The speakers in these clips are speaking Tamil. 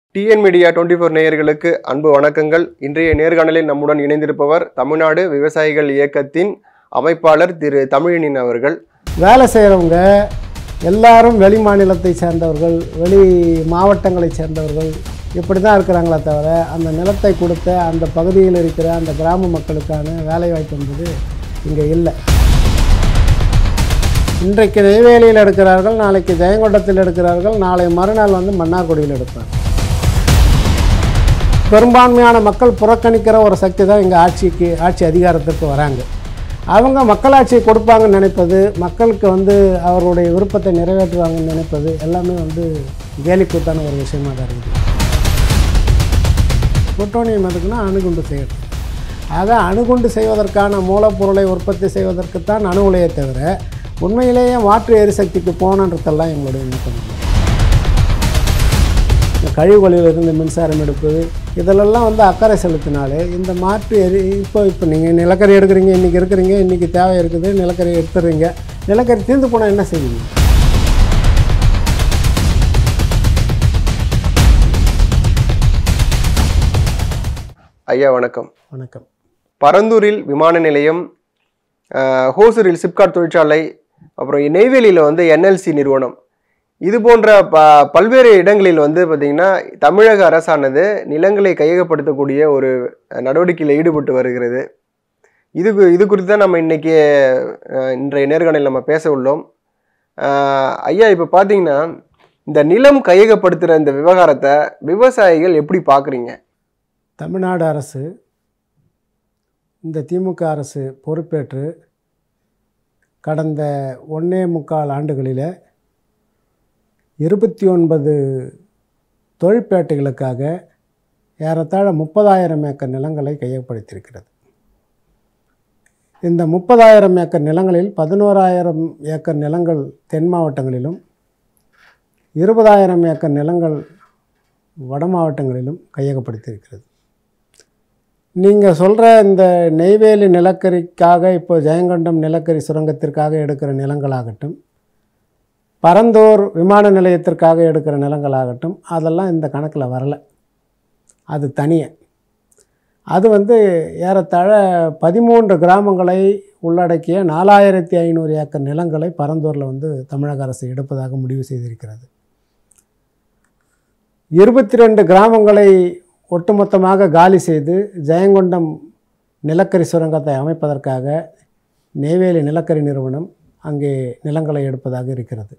டிஎன் மீடியா டுவெண்ட்டி ஃபோர் நேயர்களுக்கு அன்பு வணக்கங்கள் இன்றைய நேர்காணலில் நம்முடன் இணைந்திருப்பவர் தமிழ்நாடு விவசாயிகள் இயக்கத்தின் அமைப்பாளர் திரு தமிழினின் அவர்கள் வேலை செய்கிறவங்க எல்லாரும் வெளி மாநிலத்தை சேர்ந்தவர்கள் வெளி மாவட்டங்களை சேர்ந்தவர்கள் இப்படி தான் இருக்கிறாங்களே தவிர அந்த நிலத்தை கொடுத்த அந்த பகுதியில் இருக்கிற அந்த கிராம மக்களுக்கான வேலைவாய்ப்பு என்பது இங்கே இல்லை இன்றைக்கு நெய்வேலியில் எடுக்கிறார்கள் நாளைக்கு ஜெயங்கொண்டத்தில் எடுக்கிறார்கள் நாளை மறுநாள் வந்து மன்னார்குடியில் எடுப்பார் பெரும்பான்மையான மக்கள் புறக்கணிக்கிற ஒரு சக்தி தான் இங்கே ஆட்சிக்கு ஆட்சி அதிகாரத்திற்கு வராங்க அவங்க மக்களாட்சியை கொடுப்பாங்கன்னு நினைப்பது மக்களுக்கு வந்து அவர்களுடைய விருப்பத்தை நிறைவேற்றுவாங்கன்னு நினைப்பது எல்லாமே வந்து கேலிக்கூத்தான ஒரு விஷயமா தான் இருக்குது புட்டோனியம் எதுக்குன்னா அணுகுண்டு செய்யணும் ஆக அணுகுண்டு செய்வதற்கான மூலப்பொருளை உற்பத்தி செய்வதற்குத்தான் அணு உலையை தவிர உண்மையிலேயே மாற்று எரிசக்திக்கு போகணுன்றதெல்லாம் எங்களுடைய நோக்கம் இல்லை. இந்த கழிவுகளிலிருந்து மின்சாரம் எடுப்பது இதிலெல்லாம் வந்து அக்கறை செலுத்தினாலே இந்த மாற்று எரி இப்போ இப்போ நீங்கள் நிலக்கரி எடுக்கிறீங்க இன்றைக்கி இருக்கிறீங்க இன்றைக்கி தேவை இருக்குது நிலக்கரி எடுத்துடுறீங்க நிலக்கரி தீர்ந்து போனால் என்ன செய்வீங்க ஐயா வணக்கம் வணக்கம் பரந்தூரில் விமான நிலையம் அஹ், ஹோசூரில் சிப்காட் தொழிற்சாலை அப்புறம் நெய்வேலியில் வந்து என்எல்சி நிறுவனம் இது போன்ற ப பல்வேறு இடங்களில் வந்து பார்த்திங்கன்னா தமிழக அரசானது நிலங்களை கையகப்படுத்தக்கூடிய ஒரு நடவடிக்கையில் ஈடுபட்டு வருகிறது இது கு- இது குறித்து தான் நம்ம இன்னைக்கு அஹ், இன்றைய நேர்காணலில் நம்ம பேச உள்ளோம் அஹ், ஐயா இப்போ பார்த்தீங்கன்னா இந்த நிலம் கையகப்படுத்துகிற இந்த விவகாரத்தை விவசாயிகள் எப்படி பார்க்குறீங்க தமிழ்நாடு அரசு இந்த திமுக அரசு பொறுப்பேற்று கடந்த ஒன்னே முக்கால் ஆண்டுகளில் இருபத்தி ஒன்பது தொழிற்பேட்டைகளுக்காக ஏறத்தாழ முப்பதாயிரம் ஏக்கர் நிலங்களை கையகப்படுத்தியிருக்கிறது இந்த முப்பதாயிரம் ஏக்கர் நிலங்களில் பதினோராயிரம் ஏக்கர் நிலங்கள் தென் மாவட்டங்களிலும் இருபதாயிரம் ஏக்கர் நிலங்கள் வட மாவட்டங்களிலும் கையகப்படுத்தியிருக்கிறது நீங்கள் சொல்கிற இந்த நெய்வேலி நிலக்கரிக்காக இப்போ ஜெயங்கொண்டம் நிலக்கரி சுரங்கத்திற்காக எடுக்கிற நிலங்களாகட்டும் பரந்தூர் விமான நிலையத்திற்காக எடுக்கிற நிலங்களாகட்டும் அதெல்லாம் இந்த கணக்கில் வரல அது தனியே அது வந்து ஏறத்தாழ பதிமூன்று கிராமங்களை உள்ளடக்கிய நாலாயிரத்தி ஐநூறு ஏக்கர் நிலங்களை பரந்தூரில் வந்து தமிழக அரசு எடுப்பதாக முடிவு செய்திருக்கிறது இருபத்தி ரெண்டு கிராமங்களை ஒட்டுமொத்தமாக காலி செய்து ஜெயங்கொண்டம் நிலக்கரி சுரங்கத்தை அமைப்பதற்காக நெய்வேலி நிலக்கரி நிறுவனம் அங்கே நிலங்களை எடுப்பதாக இருக்கிறது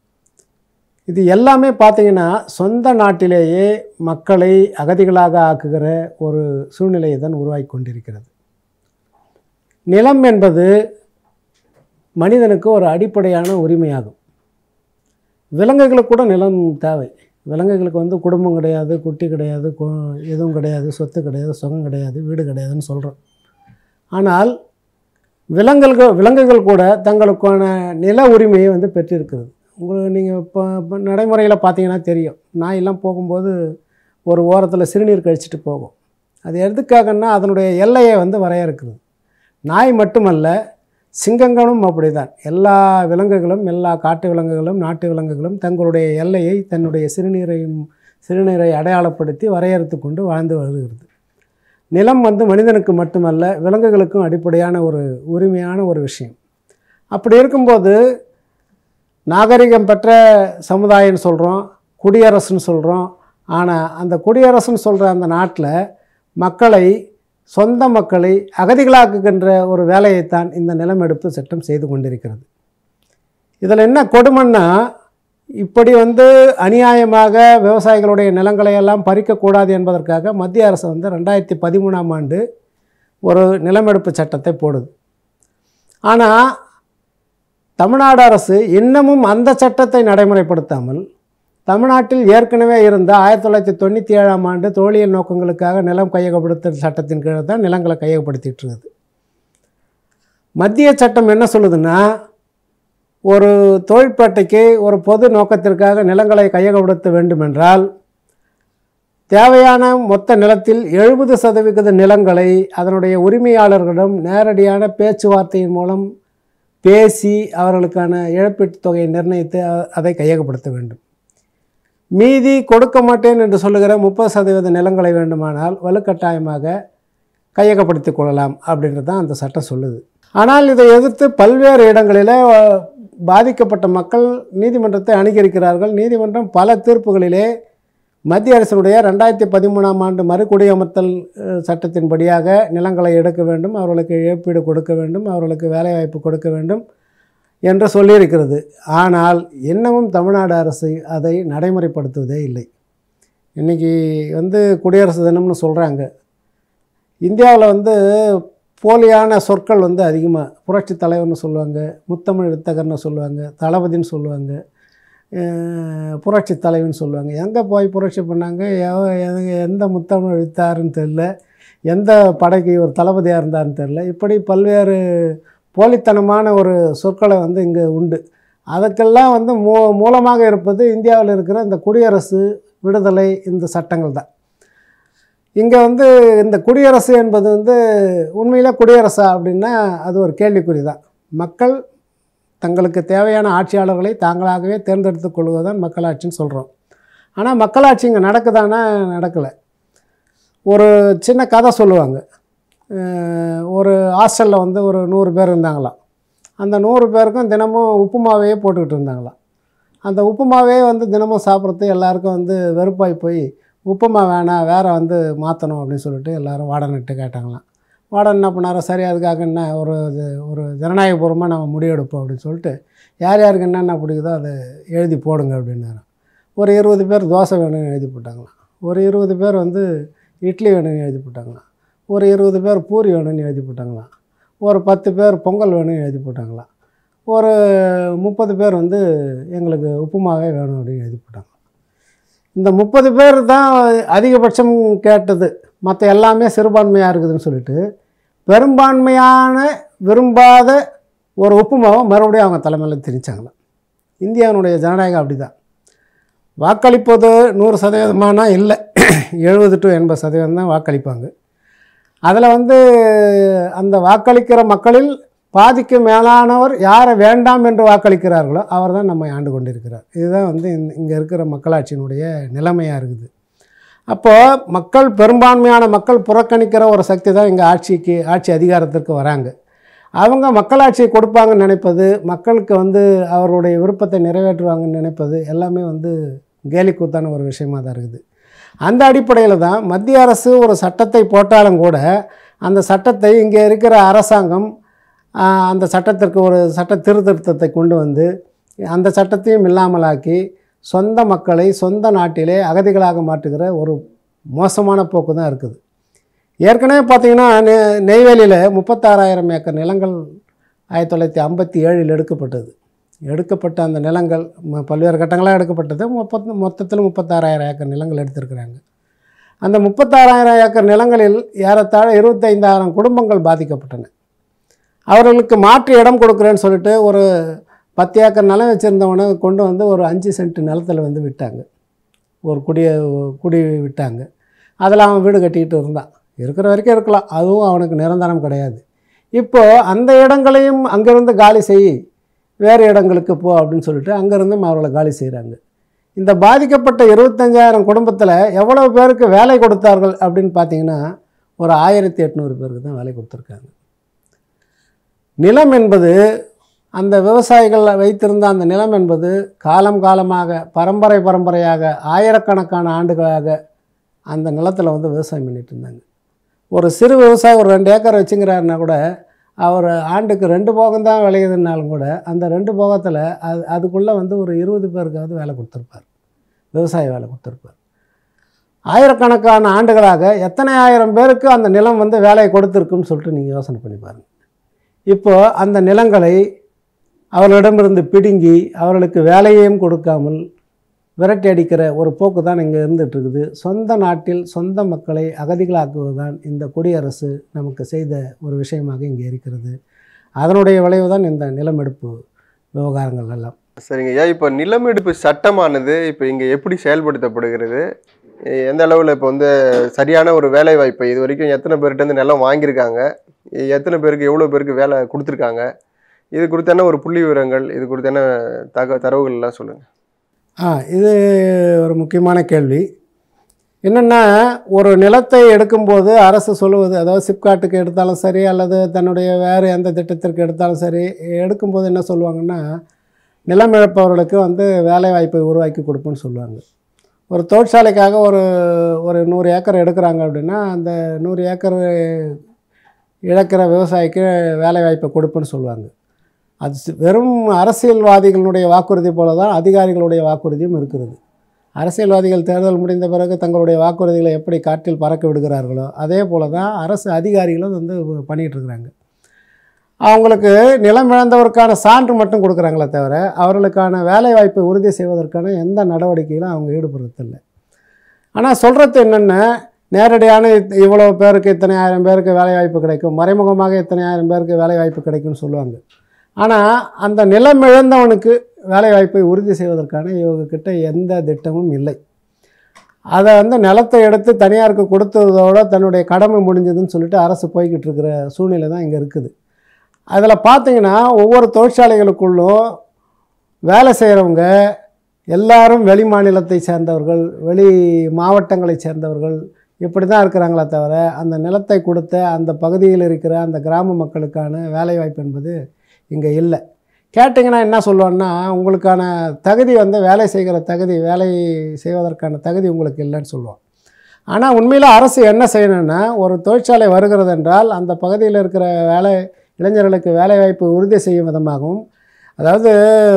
இது எல்லாமே பார்த்தீங்கன்னா சொந்த நாட்டிலேயே மக்களை அகதிகளாக ஆக்குகிற ஒரு சூழ்நிலையை தான் உருவாக்கி கொண்டிருக்கிறது நிலம் என்பது மனிதனுக்கு ஒரு அடிப்படையான உரிமையாகும் விலங்குகளுக்கு கூட நிலம் தேவை விலங்குகளுக்கு வந்து குடும்பம் கிடையாது குட்டி கிடையாது கு- எதுவும் கிடையாது சொத்து கிடையாது சுகம் கிடையாது வீடு கிடையாதுன்னு சொல்கிறோம் ஆனால் விலங்குகள் விலங்குகள் கூட தங்களுக்கான நில உரிமையை வந்து பெற்றிருக்கிறது உங்களுக்கு நீங்கள் இப்போ இப்போ நடைமுறையில் பார்த்தீங்கன்னா தெரியும் நாயெல்லாம் போகும்போது ஒரு ஓரத்தில் சிறுநீர் கழிச்சிட்டு போகும் அது எதுக்காகன்னா அதனுடைய எல்லையை வந்து வரையறுக்குது நாய் மட்டுமல்ல சிங்கங்களும் அப்படிதான் எல்லா விலங்குகளும் எல்லா காட்டு விலங்குகளும் நாட்டு விலங்குகளும் தங்களுடைய எல்லையை தன்னுடைய சிறுநீரையும் சிறுநீரை அடையாளப்படுத்தி வரையறுத்து கொண்டு வாழ்ந்து வருகிறது நிலம் வந்து மனிதனுக்கு மட்டுமல்ல விலங்குகளுக்கும் அடிப்படையான ஒரு உரிமையான ஒரு விஷயம் அப்படி இருக்கும்போது நாகரிகம் பெற்ற சமுதாயம்னு சொல்கிறோம் குடியரசுன்னு சொல்கிறோம் ஆனால் அந்த குடியரசுன்னு சொல்கிற அந்த நாட்டில் மக்களை சொந்த மக்களை அகதிகளாக்குகின்ற ஒரு வேலையைத்தான் இந்த நிலமெடுப்பு சட்டம் செய்து கொண்டிருக்கிறது இதில் என்ன கொடுமைன்னா இப்படி வந்து அநியாயமாக விவசாயிகளுடைய நிலங்களை எல்லாம் பறிக்கக்கூடாது என்பதற்காக மத்திய அரசு வந்து ரெண்டாயிரத்தி பதிமூணாம் ஆண்டு ஒரு நிலமெடுப்பு சட்டத்தை போடுது ஆனால் தமிழ்நாடு அரசு இன்னமும் அந்த சட்டத்தை நடைமுறைப்படுத்தாமல் தமிழ்நாட்டில் ஏற்கனவே இருந்த ஆயிரத்தி தொள்ளாயிரத்தி தொண்ணூற்றி ஏழாம் ஆண்டு தொழில் நோக்கங்களுக்காக நிலம் கையகப்படுத்தும் சட்டத்தின் கீழே தான் நிலங்களை கையகப்படுத்திட்டு இருக்குது மத்திய சட்டம் என்ன சொல்லுதுன்னா ஒரு தொழிற்பேட்டைக்கு ஒரு பொது நோக்கத்திற்காக நிலங்களை கையகப்படுத்த வேண்டுமென்றால் தேவையான மொத்த நிலத்தில் எழுபது சதவிகித நிலங்களை அதனுடைய உரிமையாளர்களிடம் நேரடியான பேச்சுவார்த்தையின் மூலம் பேசி அவர்களுக்கான இழப்பீட்டுத் தொகையை நிர்ணயித்து அ- அதை கையகப்படுத்த வேண்டும் மீதி கொடுக்க மாட்டேன் என்று சொல்லுகிற முப்பது சதவீத நிலங்களை வேண்டுமானால் வலுக்கட்டாயமாக கையகப்படுத்திக் கொள்ளலாம் அப்படின்றது தான் அந்த சட்டம் சொல்லுது ஆனால் இதை எதிர்த்து பல்வேறு இடங்களில் அஹ், பாதிக்கப்பட்ட மக்கள் நீதிமன்றத்தை அணுகியிருக்கிறார்கள் நீதிமன்றம் பல தீர்ப்புகளிலே மத்திய அரசினுடைய ரெண்டாயிரத்தி பதிமூணாம் ஆண்டு மறுகுடியமர்த்தல் அஹ், சட்டத்தின்படியாக நிலங்களை எடுக்க வேண்டும் அவர்களுக்கு இழப்பீடு கொடுக்க வேண்டும் அவர்களுக்கு வேலைவாய்ப்பு கொடுக்க வேண்டும் என்று சொல்லியிருக்கிறது ஆனால் இன்னமும் தமிழ்நாடு அரசு அதை நடைமுறைப்படுத்துவதே இல்லை இன்றைக்கி வந்து குடியரசு தினம்னு சொல்கிறாங்க இந்தியாவில் வந்து போலியான சொற்கள் வந்து அதிகமாக புரட்சி தலைவர்னு சொல்லுவாங்க முத்தமிழ் வித்தகர்னு சொல்லுவாங்க தளபதின்னு சொல்லுவாங்க அஹ் புரட்சி தலைவன் சொல்லுவாங்க எங்கே போய் புரட்சி பண்ணாங்க எவ- எது- எந்த முத்தமிழ் வித்தாருன்னு தெரில எந்த படைக்கு ஒரு தளபதியாக இருந்தாருன்னு தெரில இப்படி பல்வேறு போலித்தனமான ஒரு சொற்களை வந்து இங்கே உண்டு அதுக்கெல்லாம் வந்து மூ மூலமாக இருப்பது இந்தியாவில் இருக்கிற இந்த குடியரசு விடுதலை இந்த சட்டங்கள் தான் இங்கே வந்து இந்த குடியரசு என்பது வந்து உண்மையில் குடியரசா அப்படின்னா அது ஒரு கேள்விக்குறி தான் மக்கள் தங்களுக்கு தேவையான ஆட்சியாளர்களை தாங்களாகவே தேர்ந்தெடுத்துக் கொள்வதுதான் மக்களாட்சின்னு சொல்கிறோம் ஆனால் மக்களாட்சி இங்கே நடக்குதானா நடக்கலை ஒரு சின்ன கதை சொல்லுவாங்க அஹ் ஒரு ஹாஸ்டலில் வந்து ஒரு நூறு பேர் இருந்தாங்களாம் அந்த நூறு பேருக்கும் தினமும் உப்புமாவையே போட்டுக்கிட்டு இருந்தாங்களாம் அந்த உப்புமாவே வந்து தினமும் சாப்பிட்றது எல்லாருக்கும் வந்து வெறுப்பாகி போய் உப்புமா வேணாம் வேறு வந்து மாற்றணும் அப்படின்னு சொல்லிட்டு எல்லாரும் வாடன்கிட்ட கேட்டாங்களாம் வார்டன் என்ன பண்ணாரோ சரி அதுக்காக என்ன ஒரு இது- ஒரு ஜனநாயகபூர்வமாக நம்ம முடிவெடுப்போம் அப்படின்னு சொல்லிட்டு யார் யாருக்கு என்னென்ன பிடிக்குதோ அதை எழுதி போடுங்க அப்படின்னாரு ஒரு இருபது பேர் தோசை வேணும்னு எழுதி போட்டாங்களாம் ஒரு இருபது பேர் வந்து இட்லி வேணும்னு எழுதி போட்டாங்களாம் ஒரு இருபது பேர் பூரி வேணும்னு எழுதி போட்டாங்களாம் ஒரு பத்து பேர் பொங்கல் வேணும்னு எழுதி போட்டாங்களாம் ஒரு முப்பது பேர் வந்து எங்களுக்கு உப்புமாவே வேணும் அப்படின்னு எழுதி போட்டாங்க இந்த முப்பது பேர் தான் அதிகபட்சம் கேட்டது மற்ற எல்லாமே சிறுபான்மையாக இருக்குதுன்னு சொல்லிட்டு பெரும்பான்மையான விரும்பாத ஒரு உப்புமாவை மறுபடியும் அவங்க தலைமையில் திணிச்சாங்களாம் இந்தியாவினுடைய ஜனநாயகம் அப்படி தான் வாக்களிப்பது நூறு சதவீதமானா இல்லை எழுபது டு எண்பது சதவீதம் தான் வாக்களிப்பாங்க அதில் வந்து அந்த வாக்களிக்கிற மக்களில் பாதிக்கு மேலானவர் யாரை வேண்டாம் என்று வாக்களிக்கிறார்களோ அவர் தான் நம்மை ஆண்டு கொண்டிருக்கிறார் இதுதான் வந்து இங்கே இருக்கிற மக்களாட்சியினுடைய நிலைமையாக இருக்குது அப்போது மக்கள் பெரும்பான்மையான மக்கள் புறக்கணிக்கிற ஒரு சக்தி தான் இங்கே ஆட்சிக்கு ஆட்சி அதிகாரத்திற்கு வராங்க அவங்க மக்களாட்சியை கொடுப்பாங்கன்னு நினைப்பது மக்களுக்கு வந்து அவருடைய விருப்பத்தை நிறைவேற்றுவாங்கன்னு நினைப்பது எல்லாமே வந்து கேலிக்கூத்தான ஒரு விஷயமா தான் இருக்குது அந்த அடிப்படையில் தான் மத்திய அரசு ஒரு சட்டத்தை போட்டாலும் கூட அந்த சட்டத்தை இங்கே இருக்கிற அரசாங்கம் ஆஹ், அந்த சட்டத்திற்கு ஒரு சட்ட திருத்தத்தை கொண்டு வந்து அந்த சட்டத்தையும் இல்லாமலாக்கி சொந்த மக்களை சொந்த நாட்டிலே அகதிகளாக மாற்றுகிற ஒரு மோசமான போக்கு தான் இருக்குது ஏற்கனவே பார்த்தீங்கன்னா நெ நெய்வேலியில் முப்பத்தாறாயிரம் ஏக்கர் நிலங்கள் ஆயிரத்தி தொள்ளாயிரத்தி ஐம்பத்தி ஏழில் எடுக்கப்பட்டது எடுக்கப்பட்ட அந்த நிலங்கள் ம- பல்வேறு கட்டங்களாக எடுக்கப்பட்டது முப்பத் மொத்தத்தில் முப்பத்தாறாயிரம் ஏக்கர் நிலங்கள் எடுத்திருக்கிறாங்க அந்த முப்பத்தாறாயிரம் ஏக்கர் நிலங்களில் ஏறத்தாழ இருபத்தைந்தாயிரம் குடும்பங்கள் பாதிக்கப்பட்டன அவர்களுக்கு மாற்று இடம் கொடுக்குறேன்னு சொல்லிட்டு ஒரு பத்து ஏக்கர் நிலம் வச்சுருந்தவனை கொண்டு வந்து ஒரு அஞ்சு சென்ட் நிலத்தில் வந்து விட்டாங்க ஒரு குடிய குடி விட்டாங்க அதில் அவன் வீடு கட்டிக்கிட்டு இருந்தான் இருக்கிற வரைக்கும் இருக்கலாம் அதுவும் அவனுக்கு நிரந்தரம் கிடையாது இப்போது அந்த இடங்களையும் அங்கேருந்து காலி செய் வேறு இடங்களுக்கு போ அப்படின்னு சொல்லிட்டு அங்கேருந்தும் அவர்களை காலி செய்கிறாங்க இந்த பாதிக்கப்பட்ட இருபத்தஞ்சாயிரம் குடும்பத்தில் எவ்வளவு பேருக்கு வேலை கொடுத்தார்கள் அப்படின்னு பார்த்தீங்கன்னா ஒரு ஆயிரத்தி எட்நூறு பேருக்கு தான் வேலை கொடுத்துருக்காங்க நிலம் என்பது அந்த விவசாயிகள் வைத்திருந்த அந்த நிலம் என்பது காலம் காலமாக பரம்பரை பரம்பரையாக ஆயிரக்கணக்கான ஆண்டுகளாக அந்த நிலத்தில் வந்து விவசாயம் பண்ணிட்டு இருந்தாங்க ஒரு சிறு விவசாயி ஒரு ரெண்டு ஏக்கர் வச்சுங்கிறாருன்னா கூட அவர் ஆண்டுக்கு ரெண்டு போகம் தான் விளையுதுனாலும் கூட அந்த ரெண்டு போகத்தில் அது அதுக்குள்ளே வந்து ஒரு இருபது பேருக்காவது வேலை கொடுத்துருப்பார் விவசாய வேலை கொடுத்துருப்பார் ஆயிரக்கணக்கான ஆண்டுகளாக எத்தனை ஆயிரம் பேருக்கு அந்த நிலம் வந்து வேலையை கொடுத்துருக்குன்னு சொல்லிட்டு நீங்கள் யோசனை பண்ணி பாருங்கள் இப்போது அந்த நிலங்களை அவர்களிடமிருந்து பிடுங்கி அவர்களுக்கு வேலையையும் கொடுக்காமல் விரட்டி அடிக்கிற ஒரு போக்கு தான் இங்கே இருந்துட்டு இருக்குது சொந்த நாட்டில் சொந்த மக்களை அகதிகளாக்குவது தான் இந்த குடியரசு நமக்கு செய்த ஒரு விஷயமாக இங்கே இருக்கிறது அதனுடைய விளைவு தான் இந்த நிலமெடுப்பு விவகாரங்கள் எல்லாம் சரிங்க ஐயா இப்போ நிலமெடுப்பு சட்டமானது இப்போ இங்கே எப்படி செயல்படுத்தப்படுகிறது எ- எந்த அளவில் இப்போ வந்து சரியான ஒரு வேலை வாய்ப்பை இது வரைக்கும் எத்தனை பேர்கிட்ட இருந்து நிலம் வாங்கியிருக்காங்க எ- எத்தனை பேருக்கு எவ்வளோ பேருக்கு வேலை கொடுத்துருக்காங்க இது குறித்தான ஒரு புள்ளி விவரங்கள் இது குறித்தான தக தரவுகள் எல்லாம் சொல்லுங்கள் ஆ இது ஒரு முக்கியமான கேள்வி என்னென்னா ஒரு நிலத்தை எடுக்கும்போது அரசு சொல்லுவது அதாவது சிப்காட்டுக்கு எடுத்தாலும் சரி அல்லது தன்னுடைய வேறு எந்த திட்டத்திற்கு எடுத்தாலும் சரி எடுக்கும்போது என்ன சொல்லுவாங்கன்னா நிலம் இழப்பவர்களுக்கு வந்து வேலை வாய்ப்பை உருவாக்கி கொடுப்போம்னு சொல்லுவாங்க ஒரு தொழிற்சாலைக்காக ஒரு ஒரு நூறு ஏக்கர் எடுக்கிறாங்க அப்படின்னா அந்த நூறு ஏக்கர் இழக்கிற விவசாயிக்கு வேலை வாய்ப்பை கொடுப்பேன்னு சொல்லுவாங்க அது சி- வெறும் அரசியல்வாதிகளுடைய வாக்குறுதி போல தான் அதிகாரிகளுடைய வாக்குறுதியும் இருக்கிறது அரசியல்வாதிகள் தேர்தல் முடிந்த பிறகு தங்களுடைய வாக்குறுதிகளை எப்படி காற்றில் பறக்க விடுகிறார்களோ அதே போல தான் அரசு அதிகாரிகளும் வந்து பண்ணிகிட்டு இருக்கிறாங்க அவங்களுக்கு நிலம் இழந்தவருக்கான சான்று மட்டும் கொடுக்குறாங்களே தவிர அவர்களுக்கான வேலை வாய்ப்பை உறுதி செய்வதற்கான எந்த நடவடிக்கையிலும் அவங்க ஈடுபடுறதில்லை ஆனால் சொல்கிறது என்னென்ன நேரடியான இத்- இவ்வளோ பேருக்கு இத்தனை ஆயிரம் பேருக்கு வேலை வாய்ப்பு கிடைக்கும் மறைமுகமாக இத்தனை ஆயிரம் பேருக்கு வேலை வாய்ப்பு கிடைக்கும்னு சொல்லுவாங்க ஆனால் அந்த நிலம் இழந்தவனுக்கு வேலை வாய்ப்பை உறுதி செய்வதற்கான இவங்க கிட்ட எந்த திட்டமும் இல்லை அதை வந்து நிலத்தை எடுத்து தனியாருக்கு கொடுத்ததோட தன்னுடைய கடமை முடிஞ்சதுன்னு சொல்லிட்டு அரசு போய்கிட்டு இருக்கிற சூழ்நிலை தான் இங்கே இருக்குது அதில் பார்த்தீங்கன்னா ஒவ்வொரு தொழிற்சாலைகளுக்குள்ளும் வேலை செய்கிறவங்க எல்லாரும் வெளி மாநிலத்தை சேர்ந்தவர்கள் வெளி மாவட்டங்களை சேர்ந்தவர்கள் இப்படி தான் இருக்கிறாங்களே தவிர அந்த நிலத்தை கொடுத்த அந்த பகுதியில் இருக்கிற அந்த கிராம மக்களுக்கான வேலைவாய்ப்பு என்பது இங்கே இல்லை கேட்டிங்கன்னா என்ன சொல்லுவோன்னா உங்களுக்கான தகுதி வந்து வேலை செய்கிற தகுதி வேலை செய்வதற்கான தகுதி உங்களுக்கு இல்லைன்னு சொல்லுவோம் ஆனால் உண்மையில் அரசு என்ன செய்யணும்னா ஒரு தொழிற்சாலை வருகிறது என்றால் அந்த பகுதியில் இருக்கிற வேலை இளைஞர்களுக்கு வேலைவாய்ப்பு உறுதி செய்யும் விதமாகவும் அதாவது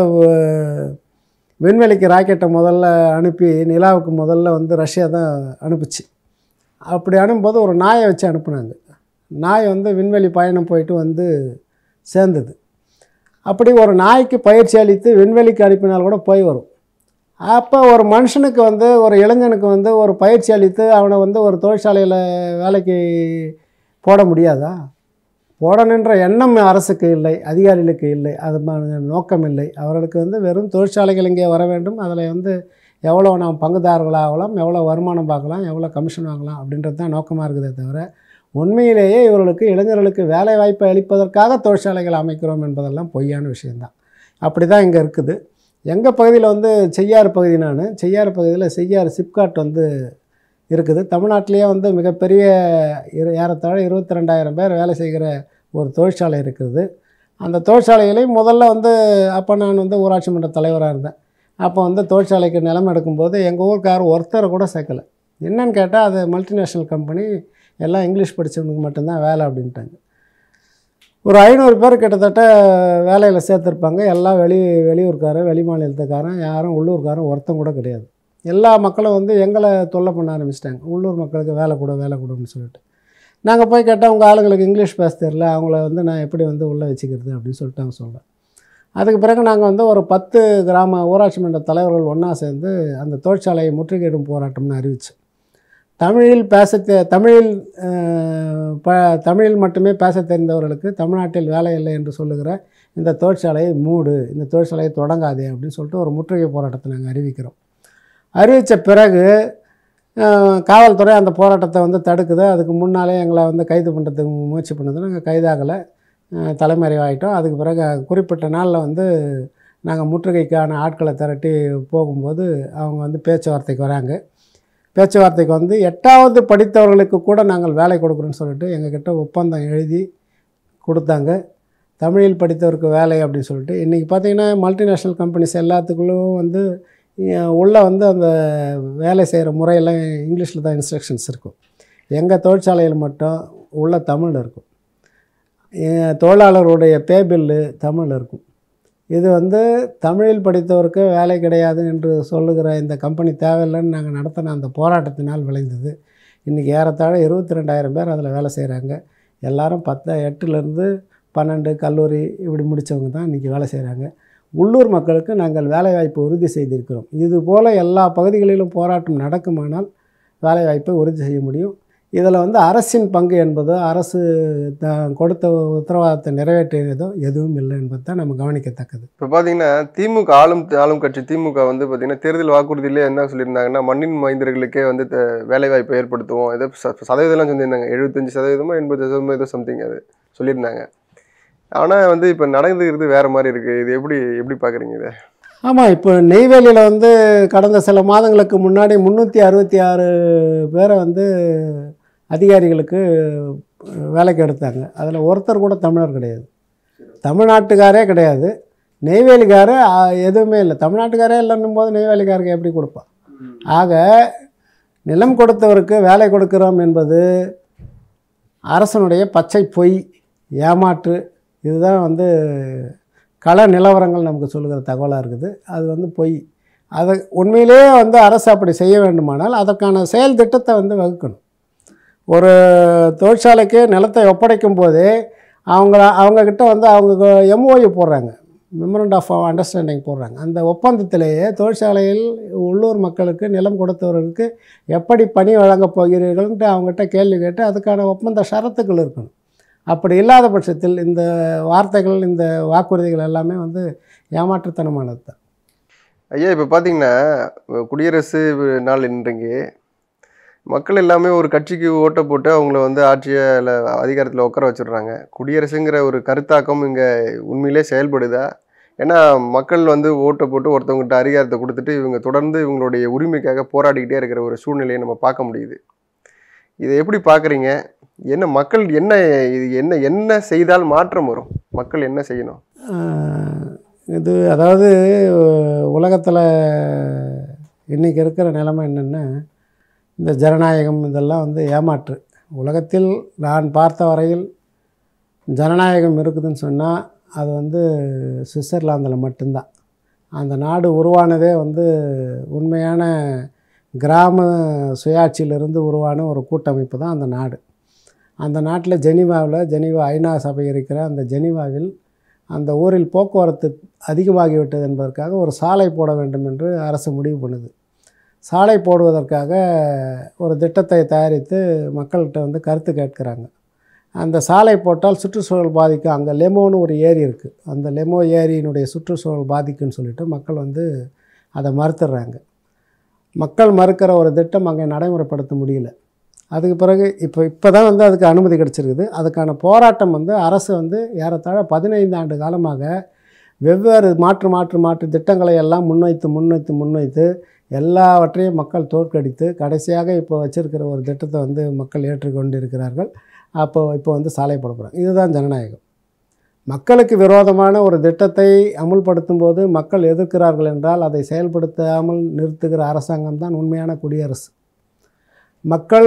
வ- விண்வெளிக்கு ராக்கெட்டை முதல்ல அனுப்பி நிலாவுக்கு முதல்ல வந்து ரஷ்யா தான் அனுப்புச்சு அப்படி அனுப்பும்போது ஒரு நாயை வச்சு அனுப்புனாங்க நாய் வந்து விண்வெளி பயணம் போயிட்டு வந்து சேர்ந்தது அப்படி ஒரு நாய்க்கு பயிற்சி அளித்து விண்வெளிக்கு அனுப்பினால் கூட போய் வரும் அப்போ ஒரு மனுஷனுக்கு வந்து ஒரு இளைஞனுக்கு வந்து ஒரு பயிற்சி அளித்து அவனை வந்து ஒரு தொழிற்சாலையில் வேலைக்கு போட முடியாதா போடணுன்ற எண்ணம் அரசுக்கு இல்லை அதிகாரிகளுக்கு இல்லை அது ம- நோக்கம் இல்லை அவர்களுக்கு வந்து வெறும் தொழிற்சாலைகள் இங்கே வர வேண்டும் அதில் வந்து எவ்வளோ நாம் பங்குதாரர்களாகலாம் எவ்வளோ வருமானம் பார்க்கலாம் எவ்வளோ கமிஷன் வாங்கலாம் அப்படின்றது தான் நோக்கமாக இருக்குதே தவிர உண்மையிலேயே இவர்களுக்கு இளைஞர்களுக்கு வேலை வாய்ப்பை அளிப்பதற்காக தொழிற்சாலைகள் அமைக்கிறோம் என்பதெல்லாம் பொய்யான விஷயந்தான் அப்படி தான் இங்கே இருக்குது எங்கள் பகுதியில் வந்து செய்யாறு பகுதி நான் செய்யாறு பகுதியில் செய்யாறு சிப்காட் வந்து இருக்குது தமிழ்நாட்டிலேயே வந்து மிகப்பெரிய இரு ஏறத்தாழ இருபத்தி ரெண்டாயிரம் பேர் வேலை செய்கிற ஒரு தொழிற்சாலை இருக்குது அந்த தொழிற்சாலைகளையும் முதல்ல வந்து அப்போ நான் வந்து ஊராட்சி மன்ற தலைவராக இருந்தேன் அப்போ வந்து தொழிற்சாலைக்கு நிலம் எடுக்கும்போது எங்கள் ஊருக்கார் ஒருத்தரை கூட சேர்க்கலை என்னன்னு கேட்டால் அது மல்டிநேஷ்னல் கம்பெனி எல்லாம் இங்கிலீஷ் படித்தவனுக்கு மட்டும்தான் வேலை அப்படின்ட்டாங்க ஒரு ஐநூறு பேர் கிட்டத்தட்ட வேலையில் சேர்த்துருப்பாங்க எல்லாம் வெளி வெளியூர்காரன் வெளி மாநிலத்துக்காரன் யாரும் உள்ளூர்காரன் ஒருத்தன் கூட கிடையாது எல்லா மக்களும் வந்து எங்களை தொல்லை பண்ண ஆரம்பிச்சிட்டாங்க உள்ளூர் மக்களுக்கு வேலை கொடு வேலை கொடுன்னு சொல்லிட்டு நாங்கள் போய் கேட்டால் உங்கள் ஆளுங்களுக்கு இங்கிலீஷ் பேச தெரில அவங்கள வந்து நான் எப்படி வந்து உள்ளே வச்சுக்கிறது அப்படின்னு சொல்லிட்டு அவங்க சொல்கிறேன் அதுக்கு பிறகு நாங்கள் வந்து ஒரு பத்து கிராம ஊராட்சி மன்ற தலைவர்கள் ஒன்றா சேர்ந்து அந்த தொழிற்சாலையை முற்றுகையிடும் போராட்டம்னு அறிவிச்சு தமிழில் பேச தெ- தமிழில் அஹ், ப தமிழில் மட்டுமே பேச தெரிந்தவர்களுக்கு தமிழ்நாட்டில் வேலை இல்லை என்று சொல்லுகிற இந்த தொழிற்சாலையை மூடு இந்த தொழிற்சாலையை தொடங்காதே அப்படின்னு சொல்லிட்டு ஒரு முற்றுகை போராட்டத்தை நாங்கள் அறிவிக்கிறோம் அறிவித்த பிறகு அஹ், காவல்துறை அந்த போராட்டத்தை வந்து தடுக்குது அதுக்கு முன்னாலே எங்களை வந்து கைது பண்ணுறதுக்கு முயற்சி பண்ணது நாங்கள் கைதாகலை அஹ், தலைமறைவாயிட்டோம் அதுக்கு பிறகு குறிப்பிட்ட நாளில் வந்து நாங்கள் முற்றுகைக்கான ஆட்களை திரட்டி போகும்போது அவங்க வந்து பேச்சுவார்த்தைக்கு வராங்க பேச்சுவார்த்தைக்கு வந்து எட்டாவது படித்தவர்களுக்கு கூட நாங்கள் வேலை கொடுக்குறோன்னு சொல்லிட்டு எங்ககிட்ட ஒப்பந்தம் எழுதி கொடுத்தாங்க தமிழில் படித்தவருக்கு வேலை அப்படின்னு சொல்லிட்டு இன்றைக்கி பார்த்தீங்கன்னா மல்டிநேஷ்னல் கம்பெனிஸ் எல்லாத்துக்குள்ளும் வந்து உள்ளே வந்து அந்த வேலை செய்கிற முறையெல்லாம் இங்கிலீஷில் தான் இன்ஸ்ட்ரக்ஷன்ஸ் இருக்கும் எங்கள் தொழிற்சாலையில் மட்டும் உள்ள தமிழ் இருக்கும் எ- தொழிலாளர்களுடைய பே பில்லு தமிழ் இருக்கும் இது வந்து தமிழில் படித்தவருக்கு வேலை கிடையாது என்று சொல்லுகிற இந்த கம்பெனி தேவையில்லைன்னு நாங்கள் நடத்தின அந்த போராட்டத்தினால் விளைந்தது இன்றைக்கி ஏறத்தாழ இருபத்தி ரெண்டாயிரம் பேர் அதில் வேலை செய்கிறாங்க எல்லாரும் பத்து எட்டுலேருந்து பன்னெண்டு கல்லூரி இப்படி முடித்தவங்க தான் இன்றைக்கி வேலை செய்கிறாங்க உள்ளூர் மக்களுக்கு நாங்கள் வேலைவாய்ப்பு உறுதி செய்திருக்கிறோம் இது போல் எல்லா பகுதிகளிலும் போராட்டம் நடக்குமானால் வேலைவாய்ப்பை உறுதி செய்ய முடியும் இதில் வந்து அரசின் பங்கு என்பதோ அரசு த கொடுத்த உத்தரவாதத்தை நிறைவேற்றியதோ எதுவும் இல்லை என்பது தான் நம்ம கவனிக்கத்தக்கது இப்போ பார்த்தீங்கன்னா திமுக ஆளும் ஆளும் கட்சி திமுக வந்து பார்த்தீங்கன்னா தேர்தல் வாக்குறுதியிலே என்ன சொல்லியிருந்தாங்கன்னா மண்ணின் மைந்தர்களுக்கே வந்து த- வேலைவாய்ப்பை ஏற்படுத்துவோம் ஏதோ ச- சதவீதம்லாம் சொல்லியிருந்தாங்க எழுபத்தஞ்சு சதவீதமோ எண்பது சதவீதமோ ஏதோ சம்திங் அது சொல்லியிருந்தாங்க ஆனால் வந்து இப்போ நடந்துக்கிறது வேற மாதிரி இருக்குது இது எப்படி எப்படி பார்க்குறீங்க இதை ஆமாம் இப்போ நெய்வேலியில் வந்து கடந்த சில மாதங்களுக்கு முன்னாடி முந்நூற்றி அறுபத்தி ஆறு பேரை வந்து அதிகாரிகளுக்கு அஹ், வேலைக்கு எடுத்தாங்க அதில் ஒருத்தர் கூட தமிழர் கிடையாது தமிழ்நாட்டுக்காரே கிடையாது நெய்வேலிக்காரர் அஹ், எதுவுமே இல்லை தமிழ்நாட்டுக்காரே இல்லைன்னும் போது நெய்வேலிக்காருக்கு எப்படி கொடுப்பான் ஆக நிலம் கொடுத்தவருக்கு வேலை கொடுக்கிறோம் என்பது அரசனுடைய பச்சை பொய் ஏமாற்று இதுதான் வந்து கள நிலவரங்கள் நமக்கு சொல்லுகிற தகவலாக இருக்குது அது வந்து பொய் அதை உண்மையிலேயே வந்து அரசு அப்படி செய்ய வேண்டுமானால் அதற்கான செயல் திட்டத்தை வந்து வகுக்கணும் ஒரு தொழிற்சாலைக்கு நிலத்தை ஒப்படைக்கும் போதே அவங்கள அவங்கக்கிட்ட வந்து அவங்க எம்ஓயு போடுறாங்க மெமரண்ட் ஆஃப் அண்டர்ஸ்டாண்டிங் போடுறாங்க அந்த ஒப்பந்தத்திலேயே தொழிற்சாலையில் உள்ளூர் மக்களுக்கு நிலம் கொடுத்தவர்களுக்கு எப்படி பணி வழங்கப் போகிறீர்கள்ன்ட்டு அவங்ககிட்ட கேள்வி கேட்டு அதுக்கான ஒப்பந்த ஷரத்துக்கள் இருக்கணும் அப்படி இல்லாத பட்சத்தில் இந்த வார்த்தைகள் இந்த வாக்குறுதிகள் எல்லாமே வந்து ஏமாற்றுத்தனமானது தான் ஐயா இப்போ பார்த்தீங்கன்னா குடியரசு நாள் இன்றைக்கு மக்கள் எல்லாமே ஒரு கட்சிக்கு ஓட்டை போட்டு அவங்கள வந்து ஆட்சியில் அதிகாரத்தில் உட்கார வச்சிடுறாங்க குடியரசுங்கிற ஒரு கருத்தாக்கம் இங்கே உண்மையிலே செயல்படுதா ஏன்னா மக்கள் வந்து ஓட்டை போட்டு ஒருத்தவங்ககிட்ட அதிகாரத்தை கொடுத்துட்டு இவங்க தொடர்ந்து இவங்களுடைய உரிமைக்காக போராடிக்கிட்டே இருக்கிற ஒரு சூழ்நிலையை நம்ம பார்க்க முடியுது இதை எப்படி பார்க்குறீங்க என்ன மக்கள் என்ன இது என்ன என்ன செய்தால் மாற்றம் வரும் மக்கள் என்ன செய்யணும் ஆஹ் இது அதாவது உலகத்தில் இன்றைக்கி இருக்கிற நிலைமை என்னென்னா இந்த ஜனநாயகம் இதெல்லாம் வந்து ஏமாற்று உலகத்தில் நான் பார்த்த வரையில் ஜனநாயகம் இருக்குதுன்னு சொன்னால் அது வந்து சுவிட்சர்லாந்தில் மட்டும்தான் அந்த நாடு உருவானதே வந்து உண்மையான கிராம சுயாட்சியிலிருந்து உருவான ஒரு கூட்டமைப்பு தான் அந்த நாடு அந்த நாட்டில் ஜெனீவாவில் ஜெனீவா ஐநா சபை இருக்கிற அந்த ஜெனீவாவில் அந்த ஊரில் போக்குவரத்து அதிகமாகிவிட்டது என்பதற்காக ஒரு சாலை போட வேண்டும் என்று அரசு முடிவு பண்ணுது சாலை போடுவதற்காக ஒரு திட்டத்தை தயாரித்து மக்கள்கிட்ட வந்து கருத்து கேட்குறாங்க அந்த சாலை போட்டால் சுற்றுச்சூழல் பாதிக்கும் அங்கே லெமோன்னு ஒரு ஏரி இருக்குது அந்த லெமோ ஏரியினுடைய சுற்றுச்சூழல் பாதிக்குன்னு சொல்லிட்டு மக்கள் வந்து அதை மறுத்துடுறாங்க மக்கள் மறுக்கிற ஒரு திட்டம் அங்கே நடைமுறைப்படுத்த முடியல அதுக்கு பிறகு இப்போ இப்போ தான் வந்து அதுக்கு அனுமதி கிடச்சிருக்குது அதுக்கான போராட்டம் வந்து அரசு வந்து ஏறத்தாழ பதினைந்து ஆண்டு காலமாக வெவ்வேறு மாற்று மாற்று மாற்று திட்டங்களை எல்லாம் முன்வைத்து முன்வைத்து முன்வைத்து எல்லாவற்றையும் மக்கள் தோற்கடித்து கடைசியாக இப்போ வச்சிருக்கிற ஒரு திட்டத்தை வந்து மக்கள் ஏற்றுக்கொண்டு இருக்கிறார்கள் அப்போ இப்போ வந்து சாலை போட போகிறாங்க இதுதான் ஜனநாயகம் மக்களுக்கு விரோதமான ஒரு திட்டத்தை அமுல்படுத்தும் போது மக்கள் எதிர்க்கிறார்கள் என்றால் அதை செயல்படுத்தாமல் நிறுத்துகிற அரசாங்கம் தான் உண்மையான குடியரசு மக்கள்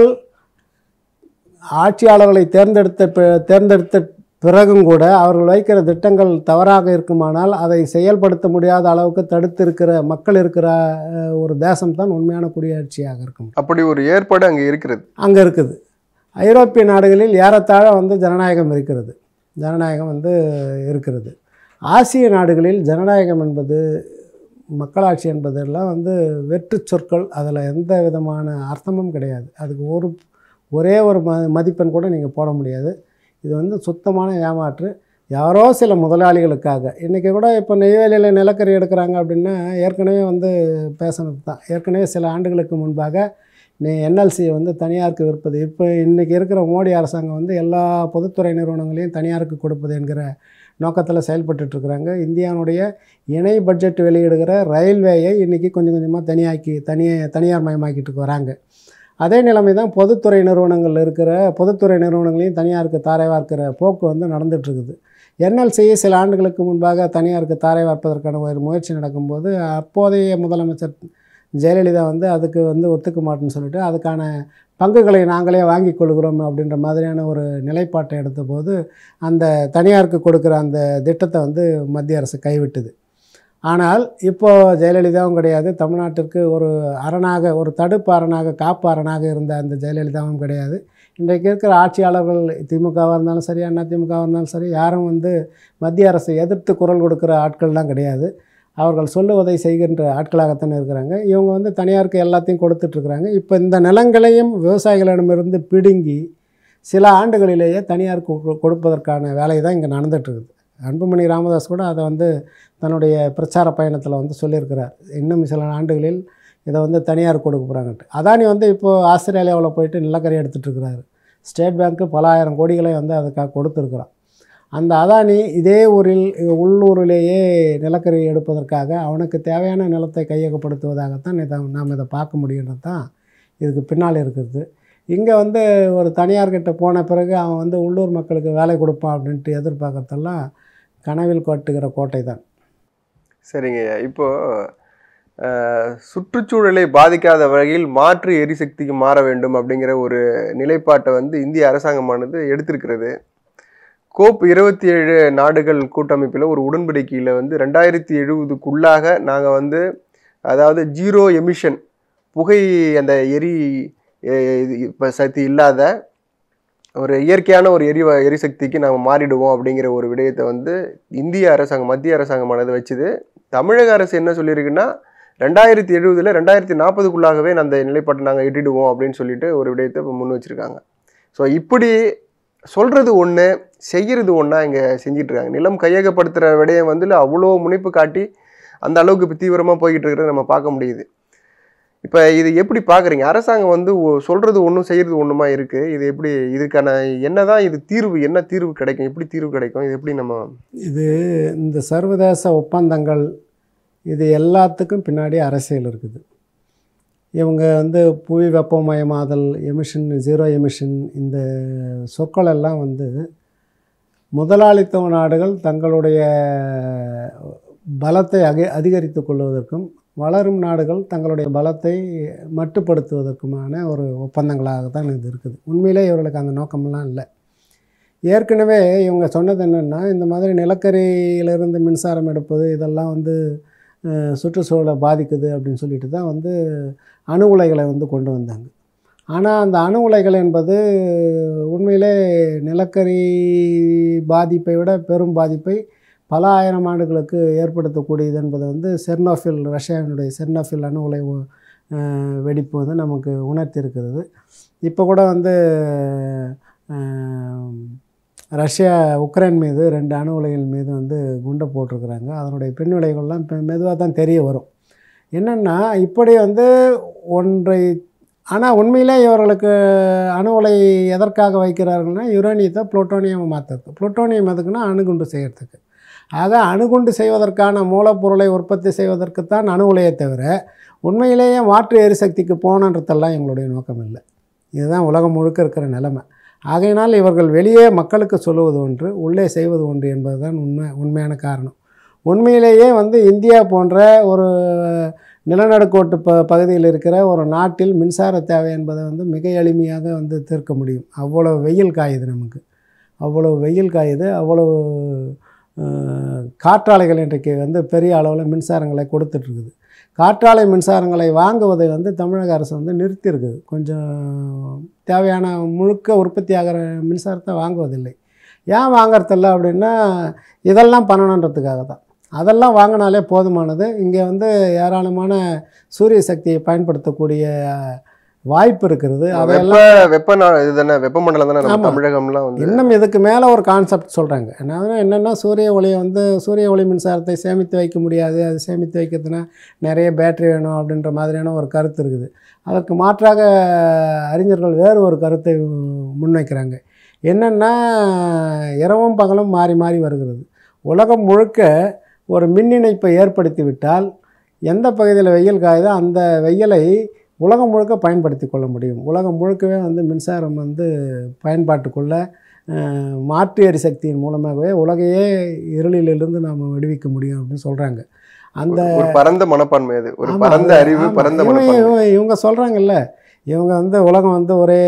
ஆட்சியாளர்களை தேர்ந்தெடுத்த பி- தேர்ந்தெடுத்த பிறகும் கூட அவர்கள் வைக்கிற திட்டங்கள் தவறாக இருக்குமானால் அதை செயல்படுத்த முடியாத அளவுக்கு தடுத்து இருக்கிற மக்கள் இருக்கிற அஹ், ஒரு தேசம் தான் உண்மையான குடியாட்சியாக இருக்கும் அப்படி ஒரு ஏற்பாடு அங்கே இருக்கிறது அங்கே இருக்குது ஐரோப்பிய நாடுகளில் ஏறத்தாழ வந்து ஜனநாயகம் இருக்கிறது ஜனநாயகம் வந்து இருக்கிறது ஆசிய நாடுகளில் ஜனநாயகம் என்பது மக்களாட்சி என்பதெல்லாம் வந்து வெற்று சொற்கள் அதில் எந்த விதமான அர்த்தமும் கிடையாது அதுக்கு ஒரு ஒரே ஒரு ம மதிப்பெண் கூட நீங்கள் போட முடியாது இது வந்து சுத்தமான ஏமாற்று யாரோ சில முதலாளிகளுக்காக இன்றைக்கி கூட இப்போ நெய்வேலியில் நிலக்கரி எடுக்கிறாங்க அப்படின்னா ஏற்கனவே வந்து பேசினது தான் ஏற்கனவே சில ஆண்டுகளுக்கு முன்பாக நீ என்எல்சியை வந்து தனியாருக்கு விற்பது இப்போ இன்றைக்கி இருக்கிற மோடி அரசாங்கம் வந்து எல்லா பொதுத்துறை நிறுவனங்களையும் தனியாருக்கு கொடுப்பது என்கிற நோக்கத்தில் செயல்பட்டுட்ருக்குறாங்க இந்தியாவுடைய இணை பட்ஜெட் வெளியிடுகிற ரயில்வேயை இன்றைக்கி கொஞ்சம் கொஞ்சமாக தனியாக்கி தனிய தனியார் மயமாக்கிட்டு வராங்க அதே நிலைமை தான் பொதுத்துறை நிறுவனங்கள் இருக்கிற பொதுத்துறை நிறுவனங்களையும் தனியாருக்கு தாரை வார்க்கிற போக்கு வந்து நடந்துகிட்ருக்குது என்எல்சியை சில ஆண்டுகளுக்கு முன்பாக தனியாருக்கு தாரை வார்ப்பதற்கான ஒரு முயற்சி நடக்கும்போது அப்போதைய முதலமைச்சர் ஜெயலலிதா வந்து அதுக்கு வந்து ஒத்துக்க மாட்டேன்னு சொல்லிட்டு அதுக்கான பங்குகளை நாங்களே வாங்கி கொள்கிறோம் அப்படின்ற மாதிரியான ஒரு நிலைப்பாட்டை எடுத்தபோது அந்த தனியாருக்கு கொடுக்குற அந்த திட்டத்தை வந்து மத்திய அரசு கைவிட்டுது ஆனால் இப்போது ஜெயலலிதாவும் கிடையாது தமிழ்நாட்டிற்கு ஒரு அரணாக ஒரு தடுப்பு அரணாக காப்பு அரணாக இருந்த அந்த ஜெயலலிதாவும் கிடையாது இன்றைக்கு இருக்கிற ஆட்சியாளர்கள் திமுகவாக இருந்தாலும் சரி அண்ணா திமுகவாக இருந்தாலும் சரி யாரும் வந்து மத்திய அரசை எதிர்த்து குரல் கொடுக்குற ஆட்கள்லாம் கிடையாது அவர்கள் சொல்லுவதை செய்கின்ற ஆட்களாகத்தானே இருக்கிறாங்க இவங்க வந்து தனியாருக்கு எல்லாத்தையும் கொடுத்துட்ருக்குறாங்க இப்போ இந்த நிலங்களையும் விவசாயிகளிடமிருந்து பிடுங்கி சில ஆண்டுகளிலேயே தனியாருக்கு கொ- கொடுப்பதற்கான வேலை தான் இங்கே நடந்துகிட்ருக்குது அன்புமணி ராமதாஸ் கூட அதை வந்து தன்னுடைய பிரச்சார பயணத்தில் வந்து சொல்லியிருக்கிறார் இன்னும் சில ஆண்டுகளில் இதை வந்து தனியார் கொடுக்க போகிறாங்கன்ட்டு அதானி வந்து இப்போது ஆஸ்திரேலியாவில் போயிட்டு நிலக்கரி எடுத்துகிட்டு இருக்கிறாரு ஸ்டேட் பேங்க்கு பல ஆயிரம் கோடிகளை வந்து அதுக்காக கொடுத்துருக்குறான் அந்த அதானி இதே ஊரில் உள்ளூரிலேயே நிலக்கரி எடுப்பதற்காக அவனுக்கு தேவையான நிலத்தை கையகப்படுத்துவதாகத்தான் இதை நாம் இதை பார்க்க முடியுன்றது தான் இதுக்கு பின்னால் இருக்கிறது இங்கே வந்து ஒரு தனியார்கிட்ட போன பிறகு அவன் வந்து உள்ளூர் மக்களுக்கு வேலை கொடுப்பான் அப்படின்ட்டு எதிர்பார்க்கறதெல்லாம் கனவில் காட்டுகிற கோட்டை தான் சரிங்க ஐயா இப்போ அஹ், சுற்றுச்சூழலை பாதிக்காத வகையில் மாற்று எரிசக்திக்கு மாற வேண்டும் அப்படிங்கிற ஒரு நிலைப்பாட்டை வந்து இந்திய அரசாங்கமானது எடுத்திருக்கிறது கோப் இருபத்தி ஏழு நாடுகள் கூட்டமைப்பில் ஒரு உடன்படிக்கையில் வந்து ரெண்டாயிரத்தி எழுபதுக்குள்ளாக நாங்கள் வந்து அதாவது ஜீரோ எமிஷன் புகை அந்த எரி இப்போ சக்தி இல்லாத ஒரு இயற்கையான ஒரு எரி எரிசக்திக்கு நாங்கள் மாறிடுவோம் அப்படிங்கிற ஒரு விடயத்தை வந்து இந்திய அரசாங்கம் மத்திய அரசாங்கமானது வச்சுது தமிழக அரசு என்ன சொல்லியிருக்குன்னா ரெண்டாயிரத்தி எழுபதுல ரெண்டாயிரத்தி நாற்பதுக்குள்ளாகவே அந்த நிலைப்பாட்டை நாங்கள் எட்டிடுவோம் அப்படின்னு சொல்லிட்டு ஒரு விடயத்தை இப்போ முன் வச்சிருக்காங்க ஸோ இப்படி சொல்றது ஒன்று செய்யறது ஒன்றா இங்கே செஞ்சிட்டு இருக்காங்க நிலம் கையகப்படுத்துகிற விடயம் வந்து அவ்வளோ முனைப்பு காட்டி அந்த அளவுக்கு இப்போ தீவிரமாக போய்கிட்டு இருக்கிறத நம்ம பார்க்க முடியுது இப்போ இது எப்படி பார்க்குறீங்க அரசாங்கம் வந்து ஒ- சொல்றது ஒன்றும் செய்யறது ஒன்றுமா இருக்கு இது எப்படி இதுக்கான என்னதான் இது தீர்வு என்ன தீர்வு கிடைக்கும் எப்படி தீர்வு கிடைக்கும் இது எப்படி நம்ம இது இந்த சர்வதேச ஒப்பந்தங்கள் இது எல்லாத்துக்கும் பின்னாடி அரசியல் இருக்குது இவங்க வந்து புவி வெப்பமயமாதல் எமிஷன் ஜீரோ எமிஷன் இந்த சொற்கள் எல்லாம் வந்து முதலாளித்துவ நாடுகள் தங்களுடைய பலத்தை அக அதிகரித்து கொள்வதற்கும் வளரும் நாடுகள் தங்களுடைய பலத்தை மட்டுப்படுத்துவதற்குமான ஒரு ஒப்பந்தங்களாக தான் இது இருக்குது உண்மையிலே இவர்களுக்கு அந்த நோக்கமெல்லாம் இல்லை ஏற்கனவே இவங்க சொன்னது என்னென்னா இந்த மாதிரி நிலக்கரியிலிருந்து மின்சாரம் எடுப்பது இதெல்லாம் வந்து அஹ், சுற்றுச்சூழலை பாதிக்குது அப்படின்னு சொல்லிட்டு தான் வந்து அணு உலைகளை வந்து கொண்டு வந்தாங்க ஆனால் அந்த அணு உலைகள் என்பது உண்மையிலே நிலக்கரி பாதிப்பை விட பெரும் பாதிப்பை பல ஆயிரம் ஆண்டுகளுக்கு ஏற்படுத்தக்கூடியது என்பது வந்து செர்னோஃபில் ரஷ்யாவினுடைய செர்னோஃபில் அணு உலை ஒ- அஹ், வெடிப்பு வந்து நமக்கு உணர்த்தியிருக்கிறது இப்போ கூட வந்து அஹ், ரஷ்யா உக்ரைன் மீது ரெண்டு அணு உலைகள் மீது வந்து குண்டை போட்டிருக்கிறாங்க அதனுடைய பின் விளைவுகள்லாம் இப்போ மெதுவாக தான் தெரிய வரும் என்னென்னா இப்படி வந்து ஒன்றை ஆனால் உண்மையிலே இவர்களுக்கு அணு உலை எதற்காக வைக்கிறார்கள்னா யுரேனியத்தை புளூட்டோனியம் மாற்றுறது புளூட்டோனியம் எதுக்குன்னா அணுகுண்டு செய்கிறதுக்கு ஆக அணுகுண்டு செய்வதற்கான மூலப்பொருளை உற்பத்தி செய்வதற்குத்தான் அணு உலையை தவிர உண்மையிலேயே மாற்று எரிசக்திக்கு போகணுன்றதெல்லாம் எங்களுடைய நோக்கம் இல்லை இதுதான் உலகம் முழுக்க இருக்கிற நிலைமை ஆகையினால் இவர்கள் வெளியே மக்களுக்கு சொல்லுவது ஒன்று உள்ளே செய்வது ஒன்று என்பதுதான் உண்மை உண்மையான காரணம் உண்மையிலேயே வந்து இந்தியா போன்ற ஒரு நிலநடுக்கோட்டு ப பகுதியில் இருக்கிற ஒரு நாட்டில் மின்சார தேவை என்பதை வந்து மிக எளிமையாக வந்து தீர்க்க முடியும் அவ்வளோ வெயில் காயுது நமக்கு அவ்வளோ வெயில் காயுது அவ்வளோ அஹ், காற்றாலைகள் இன்றைக்கு வந்து பெரிய அளவில் மின்சாரங்களை கொடுத்துட்ருக்குது காற்றாலை மின்சாரங்களை வாங்குவதை வந்து தமிழக அரசு வந்து நிறுத்தியிருக்குது கொஞ்சம் தேவையான முழுக்க உற்பத்தி ஆகிற மின்சாரத்தை வாங்குவதில்லை ஏன் வாங்குறதில்ல அப்படின்னா இதெல்லாம் பண்ணணுன்றதுக்காக தான் அதெல்லாம் வாங்கினாலே போதுமானது இங்கே வந்து ஏராளமான சூரிய சக்தியை பயன்படுத்தக்கூடிய வாய்ப்பு இருக்கிறது வெப்ப அதையெல்லாம் வெப்ப நா இதுதானே வெப்பமண்டலம் தானே நம்ம ஆமா. தமிழகம்லாம் வந்து இன்னும் இதுக்கு மேலே ஒரு கான்செப்ட் சொல்கிறாங்க என்னன்னா என்னென்னா சூரிய ஒளியை வந்து சூரிய ஒளி மின்சாரத்தை சேமித்து வைக்க முடியாது அது சேமித்து வைக்கிறதுனா நிறைய பேட்டரி வேணும் அப்படின்ற மாதிரியான ஒரு கருத்து இருக்குது அதற்கு மாற்றாக அறிஞர்கள் வேறு ஒரு கருத்தை முன்வைக்கிறாங்க என்னென்னா இரவும் பகலும் மாறி மாறி வருகிறது உலகம் முழுக்க ஒரு மின் இணைப்பை ஏற்படுத்தி விட்டால் எந்த பகுதியில் வெயில் காயுதோ அந்த வெயிலை உலகம் முழுக்க பயன்படுத்தி கொள்ள முடியும் உலகம் முழுக்கவே வந்து மின்சாரம் வந்து பயன்பாட்டுக்குள்ள அஹ், மாற்று எரிசக்தியின் மூலமாகவே உலகையே இருளிலிருந்து நாம் விடுவிக்க முடியும் அப்படின்னு சொல்கிறாங்க அந்த ஒரு பரந்த மனப்பான்மை அது ஒரு ஆமா, பரந்த அது- அறிவு ஆமா. பரந்த இவங்க- மனப்பான்மை இவங்க- இவங்க சொல்கிறாங்கல்ல இவங்க வந்து உலகம் வந்து ஒரே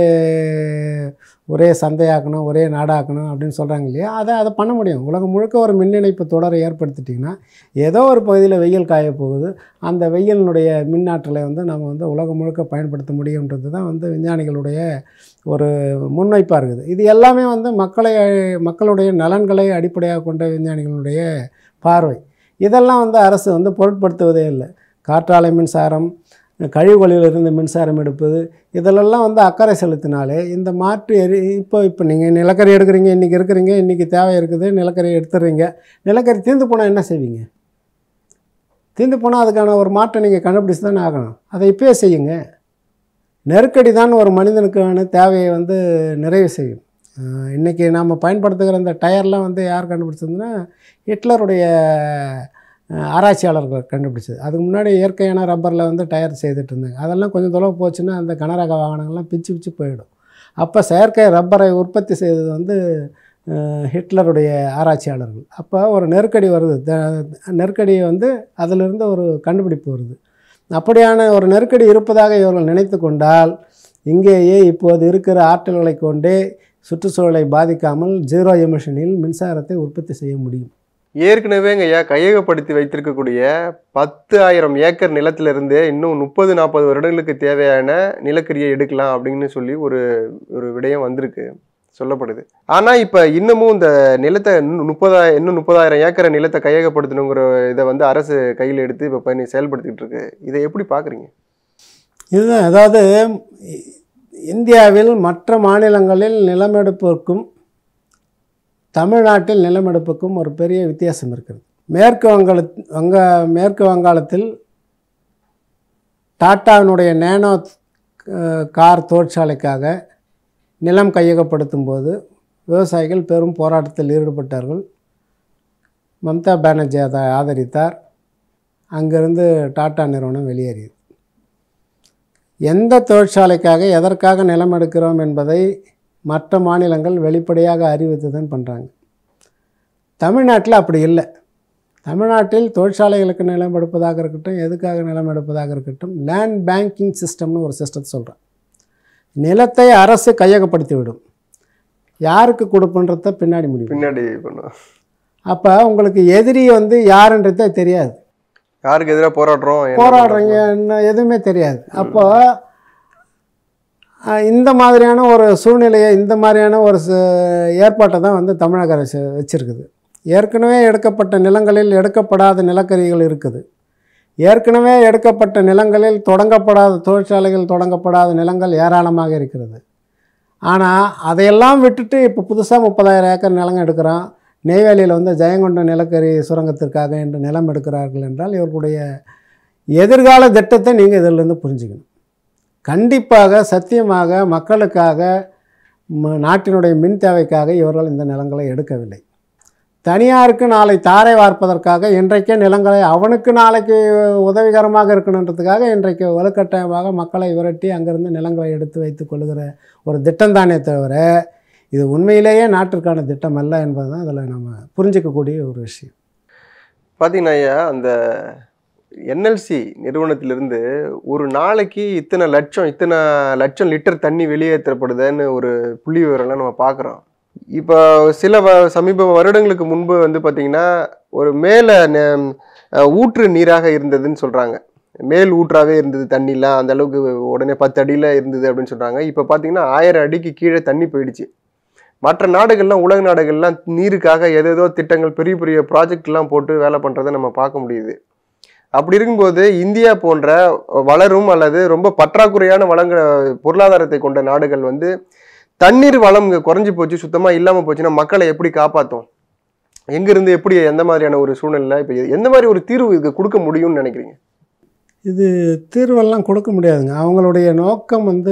ஒரே சந்தையாக்கணும் ஒரே நாடாக்கணும் அப்படின்னு சொல்கிறாங்க இல்லையா அதை அதை பண்ண முடியும் உலகம் முழுக்க ஒரு மின் இணைப்பு தொடரை ஏற்படுத்திட்டிங்கன்னா ஏதோ ஒரு பகுதியில் வெயில் காய போகுது அந்த வெயிலினுடைய மின்னாற்றலை வந்து நம்ம வந்து உலகம் முழுக்க பயன்படுத்த முடியுன்றது தான் வந்து விஞ்ஞானிகளுடைய ஒரு முன்வைப்பாக இருக்குது இது எல்லாமே வந்து மக்களை மக்களுடைய நலன்களை அடிப்படையாக கொண்ட விஞ்ஞானிகளுடைய பார்வை இதெல்லாம் வந்து அரசு வந்து பொருட்படுத்துவதே இல்லை காற்றாலை மின்சாரம் கழிவுகளிலிருந்து மின்சாரம் எடுப்பது இதிலெல்லாம் வந்து அக்கறை செலுத்தினாலே இந்த மாற்று எரி இப்போ இப்போ நீங்கள் நிலக்கரி எடுக்கிறீங்க இன்றைக்கி இருக்கிறீங்க இன்றைக்கி தேவை இருக்குது நிலக்கரி எடுத்துடுறீங்க நிலக்கரி தீர்ந்து போனால் என்ன செய்வீங்க தீர்ந்து போனால் அதுக்கான ஒரு மாற்றம் நீங்கள் கண்டுபிடிச்சு தானே ஆகணும் அதை இப்பயே செய்யுங்க நெருக்கடி தான் ஒரு மனிதனுக்கான தேவையை வந்து நிறைவு செய்யும் அஹ் இன்னைக்கு நாம் பயன்படுத்துகிற இந்த டயர்லாம் வந்து யார் கண்டுபிடிச்சதுன்னா ஹிட்லருடைய அஹ், ஆராய்ச்சியாளர்கள் கண்டுபிடிச்சது அதுக்கு முன்னாடி இயற்கையான ரப்பரில் வந்து டயர் செய்துட்டு இருந்தாங்க அதெல்லாம் கொஞ்சம் தொலைவு போச்சுன்னா அந்த கனரக வாகனங்கள்லாம் பிச்சு பிச்சு போயிடும் அப்போ செயற்கை ரப்பரை உற்பத்தி செய்தது வந்து அஹ், ஹிட்லருடைய ஆராய்ச்சியாளர்கள் அப்போ ஒரு நெருக்கடி வருது த- நெருக்கடி வந்து அதிலிருந்து ஒரு கண்டுபிடிப்பு வருது அப்படியான ஒரு நெருக்கடி இருப்பதாக இவர்கள் நினைத்து கொண்டால் இங்கேயே இப்போது இருக்கிற ஆற்றல்களை கொண்டே சுற்றுச்சூழலை பாதிக்காமல் ஜீரோ எமிஷனில் மின்சாரத்தை உற்பத்தி செய்ய முடியும் ஏற்கனவே ஐயா கையகப்படுத்தி வைத்திருக்கக்கூடிய பத்து ஆயிரம் ஏக்கர் நிலத்திலிருந்தே இன்னும் முப்பது நாற்பது வருடங்களுக்கு தேவையான நிலக்கரியை எடுக்கலாம் அப்படின்னு சொல்லி ஒரு ஒரு விடயம் வந்திருக்கு சொல்லப்படுது ஆனா இப்ப இன்னமும் இந்த நிலத்தை இன்னும் முப்பதாயிரம் இன்னும் முப்பதாயிரம் ஏக்கரை நிலத்தை கையகப்படுத்தணுங்கிற இதை வந்து அரசு கையில் எடுத்து இப்போ பண்ணி செயல்படுத்திட்டு இருக்கு இதை எப்படி பாக்குறீங்க இதுதான் அதாவது இ- இந்தியாவில் மற்ற மாநிலங்களில் நிலமெடுப்பிற்கும் தமிழ்நாட்டில் நிலமெடுப்புக்கும் ஒரு பெரிய வித்தியாசம் இருக்கிறது மேற்கு வங்காள வங்க மேற்கு வங்காளத்தில் டாட்டாவினுடைய நேனோ அஹ், கார் தொழிற்சாலைக்காக நிலம் கையகப்படுத்தும் போது விவசாயிகள் பெரும் போராட்டத்தில் ஈடுபட்டார்கள் மம்தா பானர்ஜி அதை ஆதரித்தார் அங்கிருந்து டாட்டா நிறுவனம் வெளியேறியது எந்த தொழிற்சாலைக்காக எதற்காக நிலம் எடுக்கிறோம் என்பதை மற்ற மாநிலங்கள் வெளிப்படையாக அறிவித்து தான் பண்ணுறாங்க தமிழ்நாட்டில் அப்படி இல்லை தமிழ்நாட்டில் தொழிற்சாலைகளுக்கு நிலம் எடுப்பதாக இருக்கட்டும் எதுக்காக நிலம் எடுப்பதாக இருக்கட்டும் லேண்ட் பேங்கிங் சிஸ்டம்னு ஒரு சிஸ்டத்தை சொல்கிறேன் நிலத்தை அரசு கையகப்படுத்தி விடும் யாருக்கு கொடுப்புன்றத பின்னாடி முடியும் பின்னாடி பண்ணுவோம் அப்போ உங்களுக்கு எதிரி வந்து யாருன்றதே தெரியாது யாருக்கு எதிராக போராடுறோம் என்ன போராடுறீங்க என்ன எதுவுமே தெரியாது அப்போ அஹ், இந்த மாதிரியான ஒரு சூழ்நிலையை இந்த மாதிரியான ஒரு ச- ஏற்பாட்டை தான் வந்து தமிழக அரசு வச்சுருக்குது ஏற்கனவே எடுக்கப்பட்ட நிலங்களில் எடுக்கப்படாத நிலக்கரிகள் இருக்குது ஏற்கனவே எடுக்கப்பட்ட நிலங்களில் தொடங்கப்படாத தொழிற்சாலைகள் தொடங்கப்படாத நிலங்கள் ஏராளமாக இருக்கிறது ஆனால் அதையெல்லாம் விட்டுட்டு இப்போ புதுசாக முப்பதாயிரம் ஏக்கர் நிலங்க எடுக்கிறோம் நெய்வேலியில் வந்து ஜெயங்கொண்டம் நிலக்கரி சுரங்கத்திற்காக என்று நிலம் எடுக்கிறார்கள் என்றால் இவர்களுடைய எதிர்கால திட்டத்தை நீங்கள் இதிலிருந்து புரிஞ்சுக்கணும் கண்டிப்பாக சத்தியமாக மக்களுக்காக ம- நாட்டினுடைய மின் தேவைக்காக இவர்கள் இந்த நிலங்களை எடுக்கவில்லை தனியாருக்கு நாளை தாரை வார்ப்பதற்காக இன்றைக்கே நிலங்களை அவனுக்கு நாளைக்கு உதவிகரமாக இருக்கணுன்றதுக்காக இன்றைக்கு வலுக்கட்டாயமாக மக்களை விரட்டி அங்கிருந்து நிலங்களை எடுத்து வைத்துக் கொள்ளுகிற ஒரு திட்டம்தானே தவிர இது உண்மையிலேயே நாட்டிற்கான திட்டம் அல்ல என்பது தான் அதில் நம்ம புரிஞ்சிக்கக்கூடிய ஒரு விஷயம் பார்த்தீங்கன்னா ஐயா அந்த என்எல்சி நிறுவனத்திலிருந்து ஒரு நாளைக்கு இத்தனை லட்சம் இத்தனை லட்சம் லிட்டர் தண்ணி வெளியேற்றப்படுதுன்னு ஒரு புள்ளி விவரம்லாம் நம்ம பார்க்குறோம் இப்போ சில வ சமீப வருடங்களுக்கு முன்பு வந்து பார்த்தீங்கன்னா ஒரு மேலே நெ- அஹ் ஊற்று நீராக இருந்ததுன்னு சொல்கிறாங்க மேல் ஊற்றாவே இருந்தது தண்ணிலாம் அந்த அளவுக்கு உடனே பத்து அடியில் இருந்தது அப்படின்னு சொல்கிறாங்க இப்போ பார்த்தீங்கன்னா ஆயிரம் அடிக்கு கீழே தண்ணி போயிடுச்சு மற்ற நாடுகள்லாம் உலக நாடுகள்லாம் நீருக்காக ஏதேதோ திட்டங்கள் பெரிய பெரிய ப்ராஜெக்ட்லாம் போட்டு வேலை பண்ணுறதை நம்ம பார்க்க முடியுது அப்படி இருக்கும்போது இந்தியா போன்ற வளரும் அல்லது ரொம்ப பற்றாக்குறையான வளங்க பொருளாதாரத்தை கொண்ட நாடுகள் வந்து தண்ணீர் வளம் இங்க குறைஞ்சி போச்சு சுத்தமாக இல்லாமல் போச்சுன்னா மக்களை எப்படி காப்பாற்றும் எங்கிருந்து எப்படி எந்த மாதிரியான ஒரு சூழ்நிலை இப்போ எந்த மாதிரி ஒரு தீர்வு இதுக்கு கொடுக்க முடியும்னு நினைக்கிறீங்க இது தீர்வெல்லாம் கொடுக்க முடியாதுங்க அவங்களுடைய நோக்கம் வந்து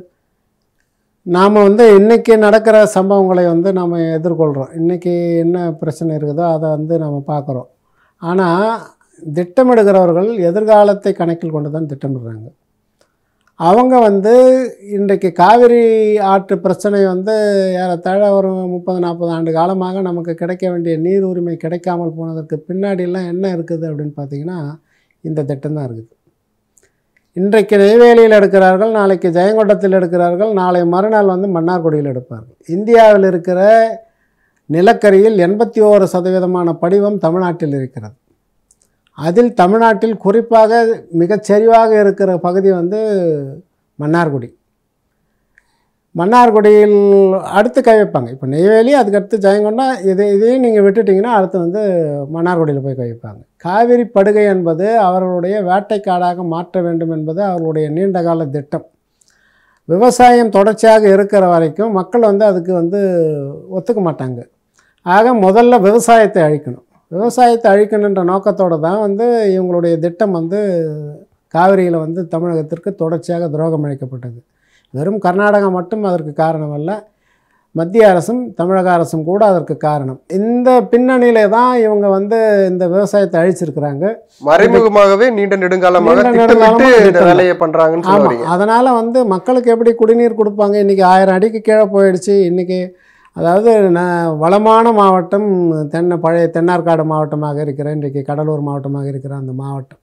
நாம் வந்து இன்றைக்கி நடக்கிற சம்பவங்களை வந்து நாம் எதிர்கொள்கிறோம் இன்றைக்கி என்ன பிரச்சனை இருக்குதோ அதை வந்து நம்ம பார்க்குறோம் ஆனால் திட்டமிடுகிறவர்கள் எதிர்காலத்தை கணக்கில் கொண்டு தான் திட்டமிடுறாங்க அவங்க வந்து இன்றைக்கு காவிரி ஆற்று பிரச்சனை வந்து ஏறத்தாழ ஒரு முப்பது நாற்பது ஆண்டு காலமாக நமக்கு கிடைக்க வேண்டிய நீர் உரிமை கிடைக்காமல் போனதற்கு பின்னாடிலாம் என்ன இருக்குது அப்படின்னு பார்த்தீங்கன்னா இந்த திட்டம் தான் இருக்குது இன்றைக்கு நெய்வேலியில் எடுக்கிறார்கள் நாளைக்கு ஜெயங்கொண்டத்தில் எடுக்கிறார்கள் நாளை மறுநாள் வந்து மன்னார்குடியில் எடுப்பார்கள் இந்தியாவில் இருக்கிற நிலக்கரியில் எண்பத்தி ஓரு சதவீதமான படிவம் தமிழ்நாட்டில் இருக்கிறது அதில் தமிழ்நாட்டில் குறிப்பாக மிகச் சரிவாக இருக்கிற பகுதி வந்து மன்னார்குடி மன்னார்குடியில் அடுத்து கை வைப்பாங்க இப்போ நெய்வேலி அதுக்கடுத்து ஜெயங்கொண்டா இது இதையும் நீங்கள் விட்டுட்டிங்கன்னா அடுத்து வந்து மன்னார்குடியில் போய் கை வைப்பாங்க காவிரி படுகை என்பது அவர்களுடைய வேட்டைக்காடாக மாற்ற வேண்டும் என்பது அவர்களுடைய நீண்டகால திட்டம் விவசாயம் தொடர்ச்சியாக இருக்கிற வரைக்கும் மக்கள் வந்து அதுக்கு வந்து ஒத்துக்க மாட்டாங்க ஆக முதல்ல விவசாயத்தை அழிக்கணும் விவசாயத்தை அழிக்கணுன்ற நோக்கத்தோடு தான் வந்து இவங்களுடைய திட்டம் வந்து காவிரியில் வந்து தமிழகத்திற்கு தொடர்ச்சியாக துரோகம் அளிக்கப்பட்டது வெறும் கர்நாடகா மட்டும் அதற்கு காரணம் அல்ல மத்திய அரசும் தமிழக அரசும் கூட அதற்கு காரணம் இந்த பின்னணியில தான் இவங்க வந்து இந்த விவசாயத்தை அழிச்சிருக்கிறாங்க மறைமுகமாகவே நீண்ட நெடுங்காலமாக நீண்ட திட்டமிட்டு நெடுங்காலமா இந்த திட்டம். வேலையை பண்றாங்கன்னு சொல்ல ஆமாம் வரீங்க அதனால் வந்து மக்களுக்கு எப்படி குடிநீர் கொடுப்பாங்க இன்றைக்கி ஆயிரம் அடிக்கு கீழே போயிடுச்சு இன்றைக்கி அதாவது நான் வளமான மாவட்டம் தென்னை பழைய தென்னார்காடு மாவட்டமாக இருக்கிற இன்றைக்கு கடலூர் மாவட்டமாக இருக்கிற அந்த மாவட்டம்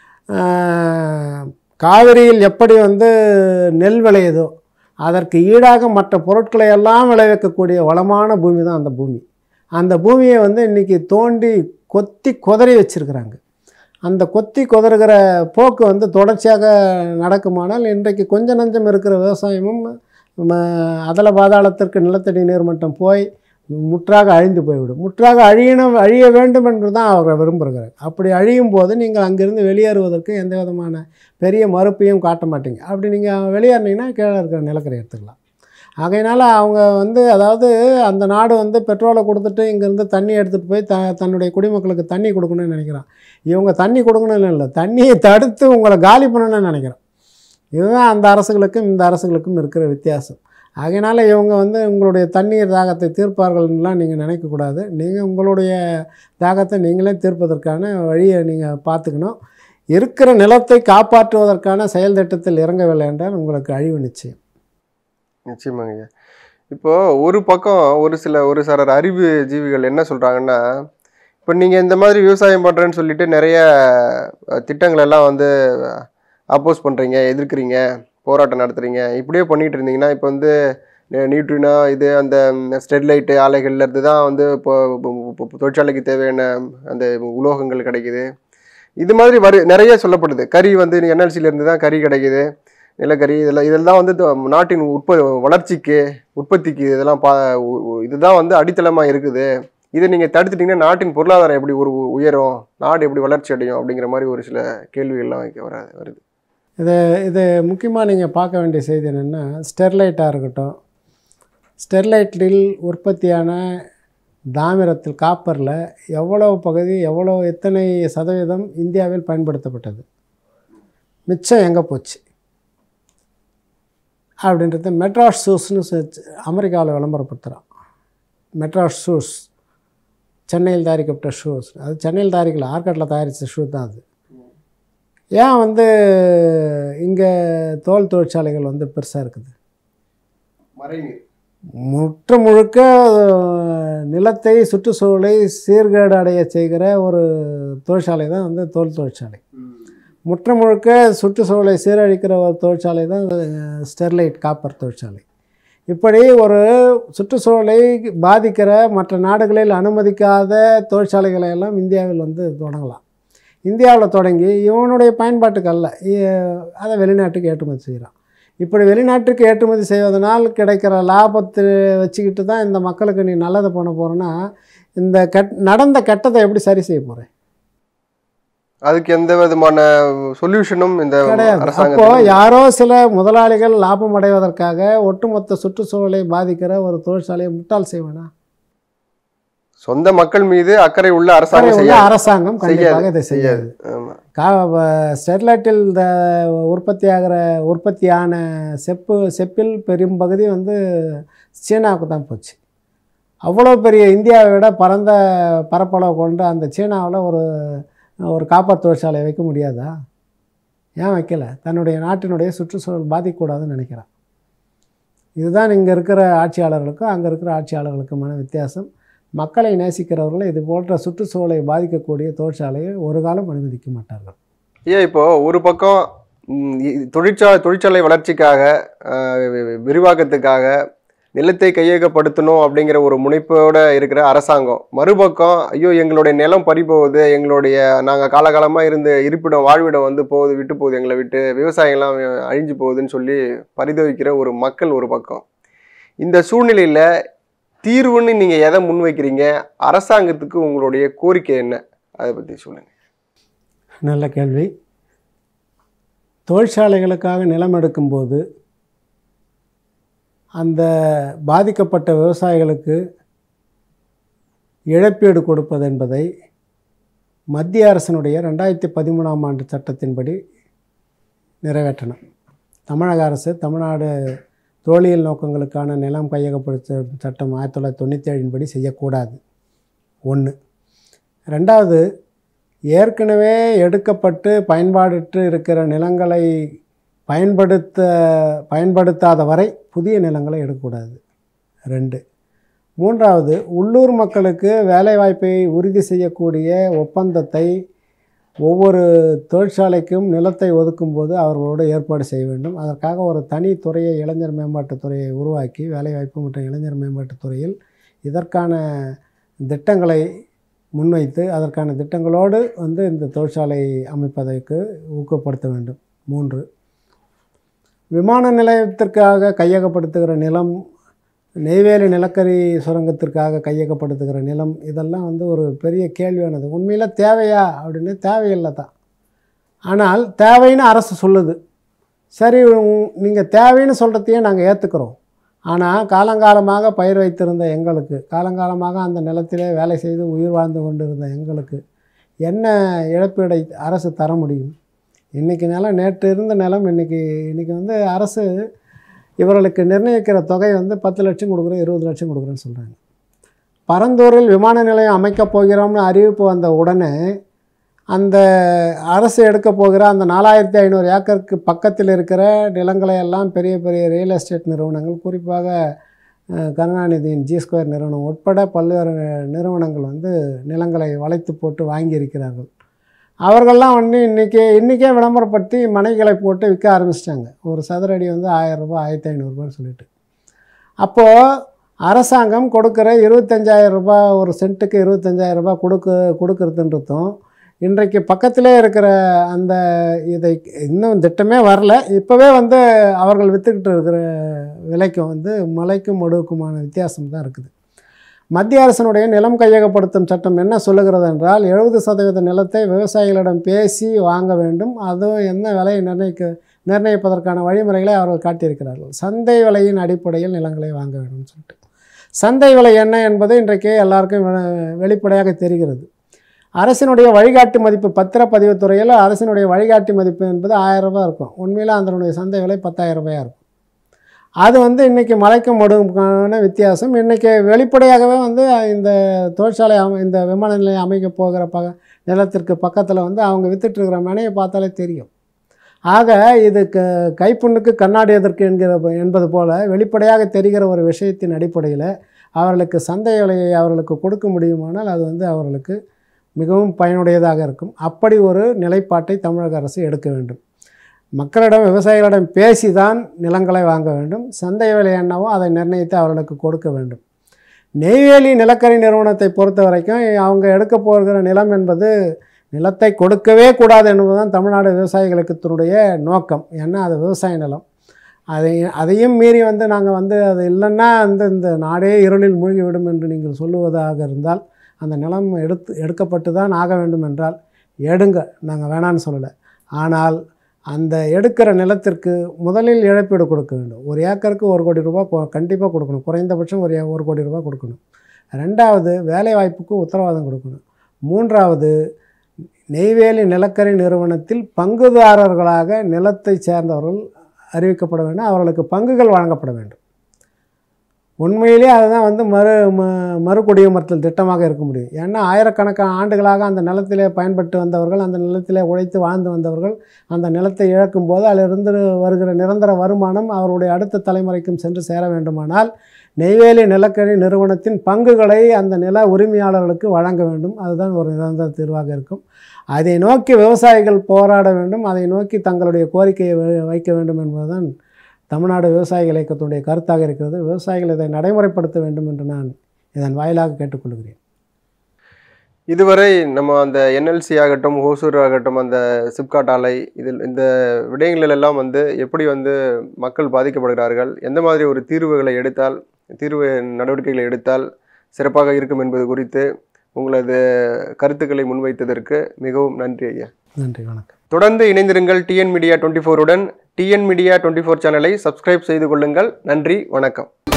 ஆஹ், காவிரியில் எப்படி வந்து நெல் விளையுதோ அதற்கு ஈடாக மற்ற பொருட்களை எல்லாம் விளைவிக்கக்கூடிய வளமான பூமி தான் அந்த பூமி அந்த பூமியை வந்து இன்றைக்கி தோண்டி கொத்தி குதறி வச்சிருக்கிறாங்க அந்த கொத்தி குதறுகிற போக்கு வந்து தொடர்ச்சியாக நடக்குமானால் இன்றைக்கு கொஞ்ச நஞ்சம் இருக்கிற விவசாயமும் ம- அதல பாதாளத்திற்கு நிலத்தடி நீர்மட்டம் போய் முற்றாக அழிந்து போய்விடும் முற்றாக அழியணும் அழிய வேண்டும் என்று தான் அவர் விரும்புகிறார் அப்படி அழியும் போது நீங்கள் அங்கிருந்து வெளியேறுவதற்கு எந்த விதமான பெரிய மறுப்பையும் காட்ட மாட்டீங்க அப்படி நீங்கள் வெளியேறினீங்கன்னா கீழே இருக்கிற நிலக்கரி எடுத்துக்கலாம் ஆகையினால அவங்க வந்து அதாவது அந்த நாடு வந்து பெட்ரோலை கொடுத்துட்டு இங்கேருந்து தண்ணி எடுத்துகிட்டு போய் த தன்னுடைய குடிமக்களுக்கு தண்ணி கொடுக்கணும்னு நினைக்கிறான் இவங்க தண்ணி கொடுக்கணும்னு இல்லை தண்ணியை தடுத்து உங்களை காலி பண்ணணும்னு நினைக்கிறோம் இதுதான் அந்த அரசுகளுக்கும் இந்த அரசுகளுக்கும் இருக்கிற வித்தியாசம் ஆகையினால இவங்க வந்து உங்களுடைய தண்ணீர் தாகத்தை தீர்ப்பார்கள்லாம் நீங்கள் நினைக்கக்கூடாது நீங்கள் உங்களுடைய தாகத்தை நீங்களே தீர்ப்பதற்கான வழியை நீங்கள் பார்த்துக்கணும் இருக்கிற நிலத்தை காப்பாற்றுவதற்கான செயல் திட்டத்தில் இறங்கவில்லை என்றால் உங்களுக்கு அழிவு நிச்சயம் நிச்சயமாங்க ஐயா இப்போ ஒரு பக்கம் ஒரு சில ஒரு சிலர் அறிவு ஜீவிகள் என்ன சொல்றாங்கன்னா இப்போ நீங்க இந்த மாதிரி விவசாயம் பண்றேன்னு சொல்லிட்டு நிறைய அஹ், திட்டங்கள் எல்லாம் வந்து அப்போஸ் பண்றீங்க எதிர்க்கிறீங்க போராட்டம் நடத்துறீங்க இப்படியே பண்ணிட்டு இருந்தீங்கன்னா இப்போ வந்து நி- நியூட்ரினோ இது அந்த ஸ்டெர்லைட்டு ஆலைகள்ல இருந்து தான் வந்து இப்போ இப்போ- இப்போ தொழிற்சாலைக்கு தேவையான அந்த உலோகங்கள் கிடைக்குது இது மாதிரி வரு நிறைய சொல்லப்படுது கறி வந்து NLC ல இருந்து தான் கறி கிடைக்குது நிலக்கரி இதெல்லாம் இதெல்லாம் வந்து த- நாட்டின் உற்ப வளர்ச்சிக்கு உற்பத்திக்கு இதெல்லாம் பா உ- உ- இதுதான் வந்து அடித்தளமாக இருக்குது இதை நீங்கள் தடுத்துட்டீங்கன்னா நாட்டின் பொருளாதாரம் எப்படி ஒரு உ- உயரும் நாடு எப்படி வளர்ச்சி அடையும் அப்படிங்கிற மாதிரி ஒரு சில கேள்விகள்லாம் வைக்க வராது வருது இது இது முக்கியமாக நீங்கள் பார்க்க வேண்டிய செய்தி என்னென்னா ஸ்டெர்லைட்டாக இருக்கட்டும் ஸ்டெர்லைட்டில் உற்பத்தியான தாமிரத்தில் காப்பரில் எவ்வளவு பகுதி எவ்வளோ எத்தனை சதவீதம் இந்தியாவில் பயன்படுத்தப்பட்டது மிச்சம் எங்கே போச்சு அப்படின்றது மெட்ராஸ் ஷூஸ்னு அமெரிக்காவில் விளம்பரப்படுத்துகிறான் மெட்ராஸ் ஷூஸ் சென்னையில் தயாரிக்கப்பட்ட ஷூஸ் அது சென்னையில் தயாரிக்கல ஆர்காட்டில் தயாரித்த ஷூ தான் அது ஏன் வந்து இங்கே தோல் தொழிற்சாலைகள் வந்து பெருசாக இருக்குது மறைநீர் முற்று முழுக்க அஹ், நிலத்தை சுற்றுச்சூழலை சீர்கேடு அடைய செய்கிற ஒரு தொழிற்சாலை தான் வந்து தோல் தொழிற்சாலை முற்று முழுக்க சுற்றுச்சூழலை சீரழிக்கிற ஒரு தொழிற்சாலை தான் அஹ், ஸ்டெர்லைட் காப்பர் தொழிற்சாலை இப்படி ஒரு சுற்றுச்சூழலை பாதிக்கிற மற்ற நாடுகளில் அனுமதிக்காத தொழிற்சாலைகளை எல்லாம் இந்தியாவில் வந்து தொடங்கலாம் இந்தியாவில் தொடங்கி இவனுடைய பயன்பாட்டுக்கு அல்ல இ- அதை வெளிநாட்டுக்கு ஏற்றுமதி செய்கிறான் இப்படி வெளிநாட்டுக்கு ஏற்றுமதி செய்வதனால் கிடைக்கிற லாபத்தை வச்சுக்கிட்டு தான் இந்த மக்களுக்கு நீ நல்லதை பண்ண போகிறேன்னா இந்த கெட் நடந்த கெட்டதை எப்படி சரி செய்ய போகிறேன் அதுக்கு எந்த விதமான சொல்யூஷனும் இந்த கிடையாது அப்போ அரசாங்கத்தில் யாரோ சில முதலாளிகள் லாபம் அடைவதற்காக ஒட்டுமொத்த சுற்றுச்சூழலை பாதிக்கிற ஒரு தொழிற்சாலையை முட்டாள் செய்வேனா சொந்த மக்கள் மீது அக்கறை உள்ள அரசாங்கம் உள்ள செய்யாது அரசாங்கம் கண்டிப்பாக இதை செய்யாது ஆமா கா வ- ஸ்டெர்லைட்டில் இந்த உற்பத்தியாகிற உற்பத்தியான செப்பு செப்பில் பெரும்பகுதி வந்து சீனாவுக்கு தான் போச்சு அவ்வளோ பெரிய இந்தியாவை விட பரந்த பரப்பளவு கொண்ட அந்த சீனாவில் ஒரு ஒரு காப்பர் தொழிற்சாலை வைக்க முடியாதா ஏன் வைக்கல தன்னுடைய நாட்டினுடைய சுற்றுச்சூழல் பாதிக்கக்கூடாதுன்னு நினைக்கிறான் இதுதான் இங்கே இருக்கிற ஆட்சியாளர்களுக்கும் அங்கே இருக்கிற ஆட்சியாளர்களுக்குமான வித்தியாசம் மக்களை நேசிக்கிறவர்கள் இது போன்ற சுற்றுச்சூழலை பாதிக்கக்கூடிய தொழிற்சாலையை ஒரு காலம் அனுமதிக்க மாட்டார்கள் ஏன் இப்போ ஒரு பக்கம் ம், இ- தொழிற்சாலை தொழிற்சாலை வளர்ச்சிக்காக ஆஹ், வி- வி- விரிவாக்கத்துக்காக நிலத்தை கையகப்படுத்தணும் அப்படிங்கிற ஒரு முனைப்போட இருக்கிற அரசாங்கம் மறுபக்கம் ஐயோ எங்களுடைய நிலம் பறிபோகுது எங்களுடைய நாங்கள் காலகாலமாக இருந்த இருப்பிடம் வாழ்விடம் வந்து போகுது விட்டு போகுது எங்களை விட்டு விவசாயம்லாம் அழிஞ்சு போகுதுன்னு சொல்லி பரிதவிக்கிற ஒரு மக்கள் ஒரு பக்கம் இந்த சூழ்நிலையில் தீர்வுன்னு நீங்கள் எதை முன்வைக்கிறீங்க அரசாங்கத்துக்கு உங்களுடைய கோரிக்கை என்ன அதை பற்றி சொல்லுங்கள் நல்ல கேள்வி தொழிற்சாலைகளுக்காக நிலம் எடுக்கும்போது அந்த பாதிக்கப்பட்ட விவசாயிகளுக்கு இழப்பீடு கொடுப்பது என்பதை மத்திய அரசினுடைய ரெண்டாயிரத்தி பதிமூணாம் ஆண்டு சட்டத்தின்படி நிறைவேற்றணும் தமிழக அரசு தமிழ்நாடு தோழியல் நோக்கங்களுக்கான நிலம் கையகப்படுத்த சட்டம் ஆயிரத்தி தொள்ளாயிரத்தி தொண்ணூற்றி ஏழின் படி செய்யக்கூடாது ஒன்று ரெண்டாவது ஏற்கனவே எடுக்கப்பட்டு பயன்பாடற்று இருக்கிற நிலங்களை பயன்படுத்த பயன்படுத்தாத வரை புதிய நிலங்களை எடுக்கக்கூடாது ரெண்டு மூன்றாவது உள்ளூர் மக்களுக்கு வேலைவாய்ப்பை உறுதி செய்யக்கூடிய ஒப்பந்தத்தை ஒவ்வொரு தொழிற்சாலைக்கும் நிலத்தை ஒதுக்கும்போது அவர்களோடு ஏற்பாடு செய்ய வேண்டும் அதற்காக ஒரு தனி துறையை இளைஞர் மேம்பாட்டுத் துறையை உருவாக்கி வேலைவாய்ப்பு மற்றும் இளைஞர் மேம்பாட்டுத் துறையில் இதற்கான திட்டங்களை முன்வைத்து அதற்கான திட்டங்களோடு வந்து இந்த தொழிற்சாலை அமைப்பதற்கு ஊக்கப்படுத்த வேண்டும் மூன்று விமான நிலையத்திற்காக கையகப்படுத்துகிற நிலம் நெய்வேலி நிலக்கரி சுரங்கத்திற்காக கையகப்படுத்துகிற நிலம் இதெல்லாம் வந்து ஒரு பெரிய கேள்வியானது உண்மையில் தேவையா அப்படின்னு தேவையில்லை தான் ஆனால் தேவைன்னு அரசு சொல்லுது சரி நீங்கள் தேவைன்னு சொல்கிறதையே நாங்கள் ஏற்றுக்கிறோம் ஆனால் காலங்காலமாக பயிர் வைத்திருந்த எங்களுக்கு காலங்காலமாக அந்த நிலத்திலே வேலை செய்து உயிர் வாழ்ந்து கொண்டிருந்த எங்களுக்கு என்ன இழப்பீடை அரசு தர முடியும் இன்றைக்கி நிலம் நேற்று இருந்த நிலம் இன்றைக்கி இன்றைக்கி வந்து அரசு இவர்களுக்கு நிர்ணயிக்கிற தொகை வந்து பத்து லட்சம் கொடுக்குறோம் இருபது லட்சம் கொடுக்குறேன்னு சொல்கிறாங்க பரந்தூரில் விமான நிலையம் அமைக்கப் போகிறோம்னு அறிவிப்பு வந்த உடனே அந்த அரசு எடுக்க போகிற அந்த நாலாயிரத்தி ஐநூறு ஏக்கருக்கு பக்கத்தில் இருக்கிற நிலங்களை எல்லாம் பெரிய பெரிய ரியல் எஸ்டேட் நிறுவனங்கள் குறிப்பாக அஹ், கருணாநிதியின் ஜி ஸ்கொயர் நிறுவனம் உட்பட பல்வேறு நிறுவனங்கள் வந்து நிலங்களை வளைத்து போட்டு வாங்கியிருக்கிறார்கள் அவர்கள்லாம் வந்து இன்றைக்கி இன்றைக்கே விளம்பரப்படுத்தி மனைகளை போட்டு விற்க ஆரம்பிச்சிட்டாங்க ஒரு சதுர அடி வந்து ஆயிரம் ரூபாய் ஆயிரத்தி ஐநூறுரூபான்னு சொல்லிட்டு அப்போது அரசாங்கம் கொடுக்குற இருபத்தஞ்சாயிரம் ரூபாய் ஒரு சென்ட்டுக்கு இருபத்தஞ்சாயிரம் ரூபாய் கொடுக்க கொடுக்கறதுன்றதும் இன்றைக்கு பக்கத்திலே இருக்கிற அந்த இதை இன்னும் திட்டமே வரல இப்போவே வந்து அவர்கள் விற்றுக்கிட்டு இருக்கிற விலைக்கும் வந்து மலைக்கும் மடுவுக்குமான வித்தியாசம் தான் இருக்குது மத்திய அரசினுடைய நிலம் கையகப்படுத்தும் சட்டம் என்ன சொல்லுகிறது என்றால் எழுபது சதவீத நிலத்தை விவசாயிகளிடம் பேசி வாங்க வேண்டும் அதுவும் என்ன விலையை நிர்ணயிக்க நிர்ணயிப்பதற்கான வழிமுறைகளை அவர்கள் காட்டியிருக்கிறார்கள் சந்தை விலையின் அடிப்படையில் நிலங்களை வாங்க வேண்டும்னு சொல்லிட்டு சந்தை விலை என்ன என்பது இன்றைக்கு எல்லாருக்கும் வெ- வெளிப்படையாக தெரிகிறது அரசினுடைய வழிகாட்டு மதிப்பு பத்திரப்பதிவுத் துறையில் அரசினுடைய வழிகாட்டி மதிப்பு என்பது ஆயிரம் ரூபாய் இருக்கும் உண்மையில் அதனுடைய சந்தை விலை பத்தாயிரம் ரூபாயாக இருக்கும் அது வந்து இன்றைக்கி மலைக்கும் மடுவுக்கான வித்தியாசம் இன்றைக்கி வெளிப்படையாகவே வந்து இந்த தொழிற்சாலை அமை இந்த விமான நிலையம் அமைக்க போகிற ப நிலத்திற்கு பக்கத்தில் வந்து அவங்க வித்துட்டு இருக்கிற மனையை பார்த்தாலே தெரியும் ஆக இது க கைப்புண்ணுக்கு கண்ணாடி எதற்கு என்கிற ப- என்பது போல வெளிப்படையாக தெரிகிற ஒரு விஷயத்தின் அடிப்படையில் அவர்களுக்கு சந்தை விலையை அவர்களுக்கு கொடுக்க முடியுமானால் அது வந்து அவர்களுக்கு மிகவும் பயனுடையதாக இருக்கும் அப்படி ஒரு நிலைப்பாட்டை தமிழக அரசு எடுக்க வேண்டும் மக்களிடம் விவசாயிகளிடம் பேசி தான் நிலங்களை வாங்க வேண்டும் சந்தை விலை என்னவோ அதை நிர்ணயித்து அவர்களுக்கு கொடுக்க வேண்டும் நெய்வேலி நிலக்கரி நிறுவனத்தை பொறுத்த வரைக்கும் அவங்க எடுக்க போகிற நிலம் என்பது நிலத்தை கொடுக்கவே கூடாது என்பதுதான் தமிழ்நாடு விவசாயிகளுக்கு தன்னுடைய நோக்கம் ஏன்னா அது விவசாய நிலம் அதை அதையும் மீறி வந்து நாங்கள் வந்து அது இல்லைன்னா வந்து இந்த நாடே இருளில் மூழ்கிவிடும் என்று நீங்கள் சொல்லுவதாக இருந்தால் அந்த நிலம் எடுத்து எடுக்கப்பட்டு தான் ஆக வேண்டும் என்றால் எடுங்க நாங்கள் வேணான்னு சொல்லலை ஆனால் அந்த எடுக்கிற நிலத்திற்கு முதலில் இழப்பீடு கொடுக்க வேண்டும் ஒரு ஏக்கருக்கு ஒரு கோடி ரூபாய் கண்டிப்பாக கொடுக்கணும் குறைந்தபட்சம் ஒரு ஏ- ஒரு கோடி ரூபாய் கொடுக்கணும் ரெண்டாவது வேலை வாய்ப்புக்கு உத்தரவாதம் கொடுக்கணும் மூன்றாவது நெய்வேலி நிலக்கரி நிறுவனத்தில் பங்குதாரர்களாக நிலத்தை சேர்ந்தவர்கள் அறிவிக்கப்பட வேண்டும் அவர்களுக்கு பங்குகள் வழங்கப்பட வேண்டும் உண்மையிலே அதுதான் வந்து மறு ம மறுகுடியமர்த்தல் திட்டமாக இருக்க முடியும் ஏன்னா ஆயிரக்கணக்கான ஆண்டுகளாக அந்த நிலத்திலே பயன்பட்டு வந்தவர்கள் அந்த நிலத்திலே உழைத்து வாழ்ந்து வந்தவர்கள் அந்த நிலத்தை இழக்கும்போது அதிலிருந்து வருகிற நிரந்தர வருமானம் அவருடைய அடுத்த தலைமுறைக்கும் சென்று சேர வேண்டுமானால் நெய்வேலி நிலக்கரி நிறுவனத்தின் பங்குகளை அந்த நில உரிமையாளர்களுக்கு வழங்க வேண்டும் அதுதான் ஒரு நிரந்தர தீர்வாக இருக்கும் அதை நோக்கி விவசாயிகள் போராட வேண்டும் அதை நோக்கி தங்களுடைய கோரிக்கையை வை- வைக்க வேண்டும் என்பதுதான் தமிழ்நாடு விவசாயிகள் இயக்கத்துடைய கருத்தாக இருக்கிறது விவசாயிகள் இதை நடைமுறைப்படுத்த வேண்டும் என்று நான் இதன் வாயிலாக கேட்டுக்கொள்கிறேன் இதுவரை நம்ம அந்த என்எல்சி ஆகட்டும் ஹோசூர் ஆகட்டும் அந்த சிப்காட் ஆலை இதில் இந்த விடயங்களில் எல்லாம் வந்து எப்படி வந்து மக்கள் பாதிக்கப்படுகிறார்கள் எந்த மாதிரி ஒரு தீர்வுகளை எடுத்தால் தீர்வு நடவடிக்கைகளை எடுத்தால் சிறப்பாக இருக்கும் என்பது குறித்து உங்களது கருத்துக்களை முன்வைத்ததற்கு மிகவும் நன்றி ஐயா நன்றி வணக்கம் தொடர்ந்து இணைந்திருங்கள் டிஎன் மீடியா டுவெண்ட்டி ஃபோருடன் டிஎன் மீடியா டுவெண்ட்டி ஃபோர் சேனலை சப்ஸ்கிரைப் செய்து கொள்ளுங்கள் நன்றி வணக்கம்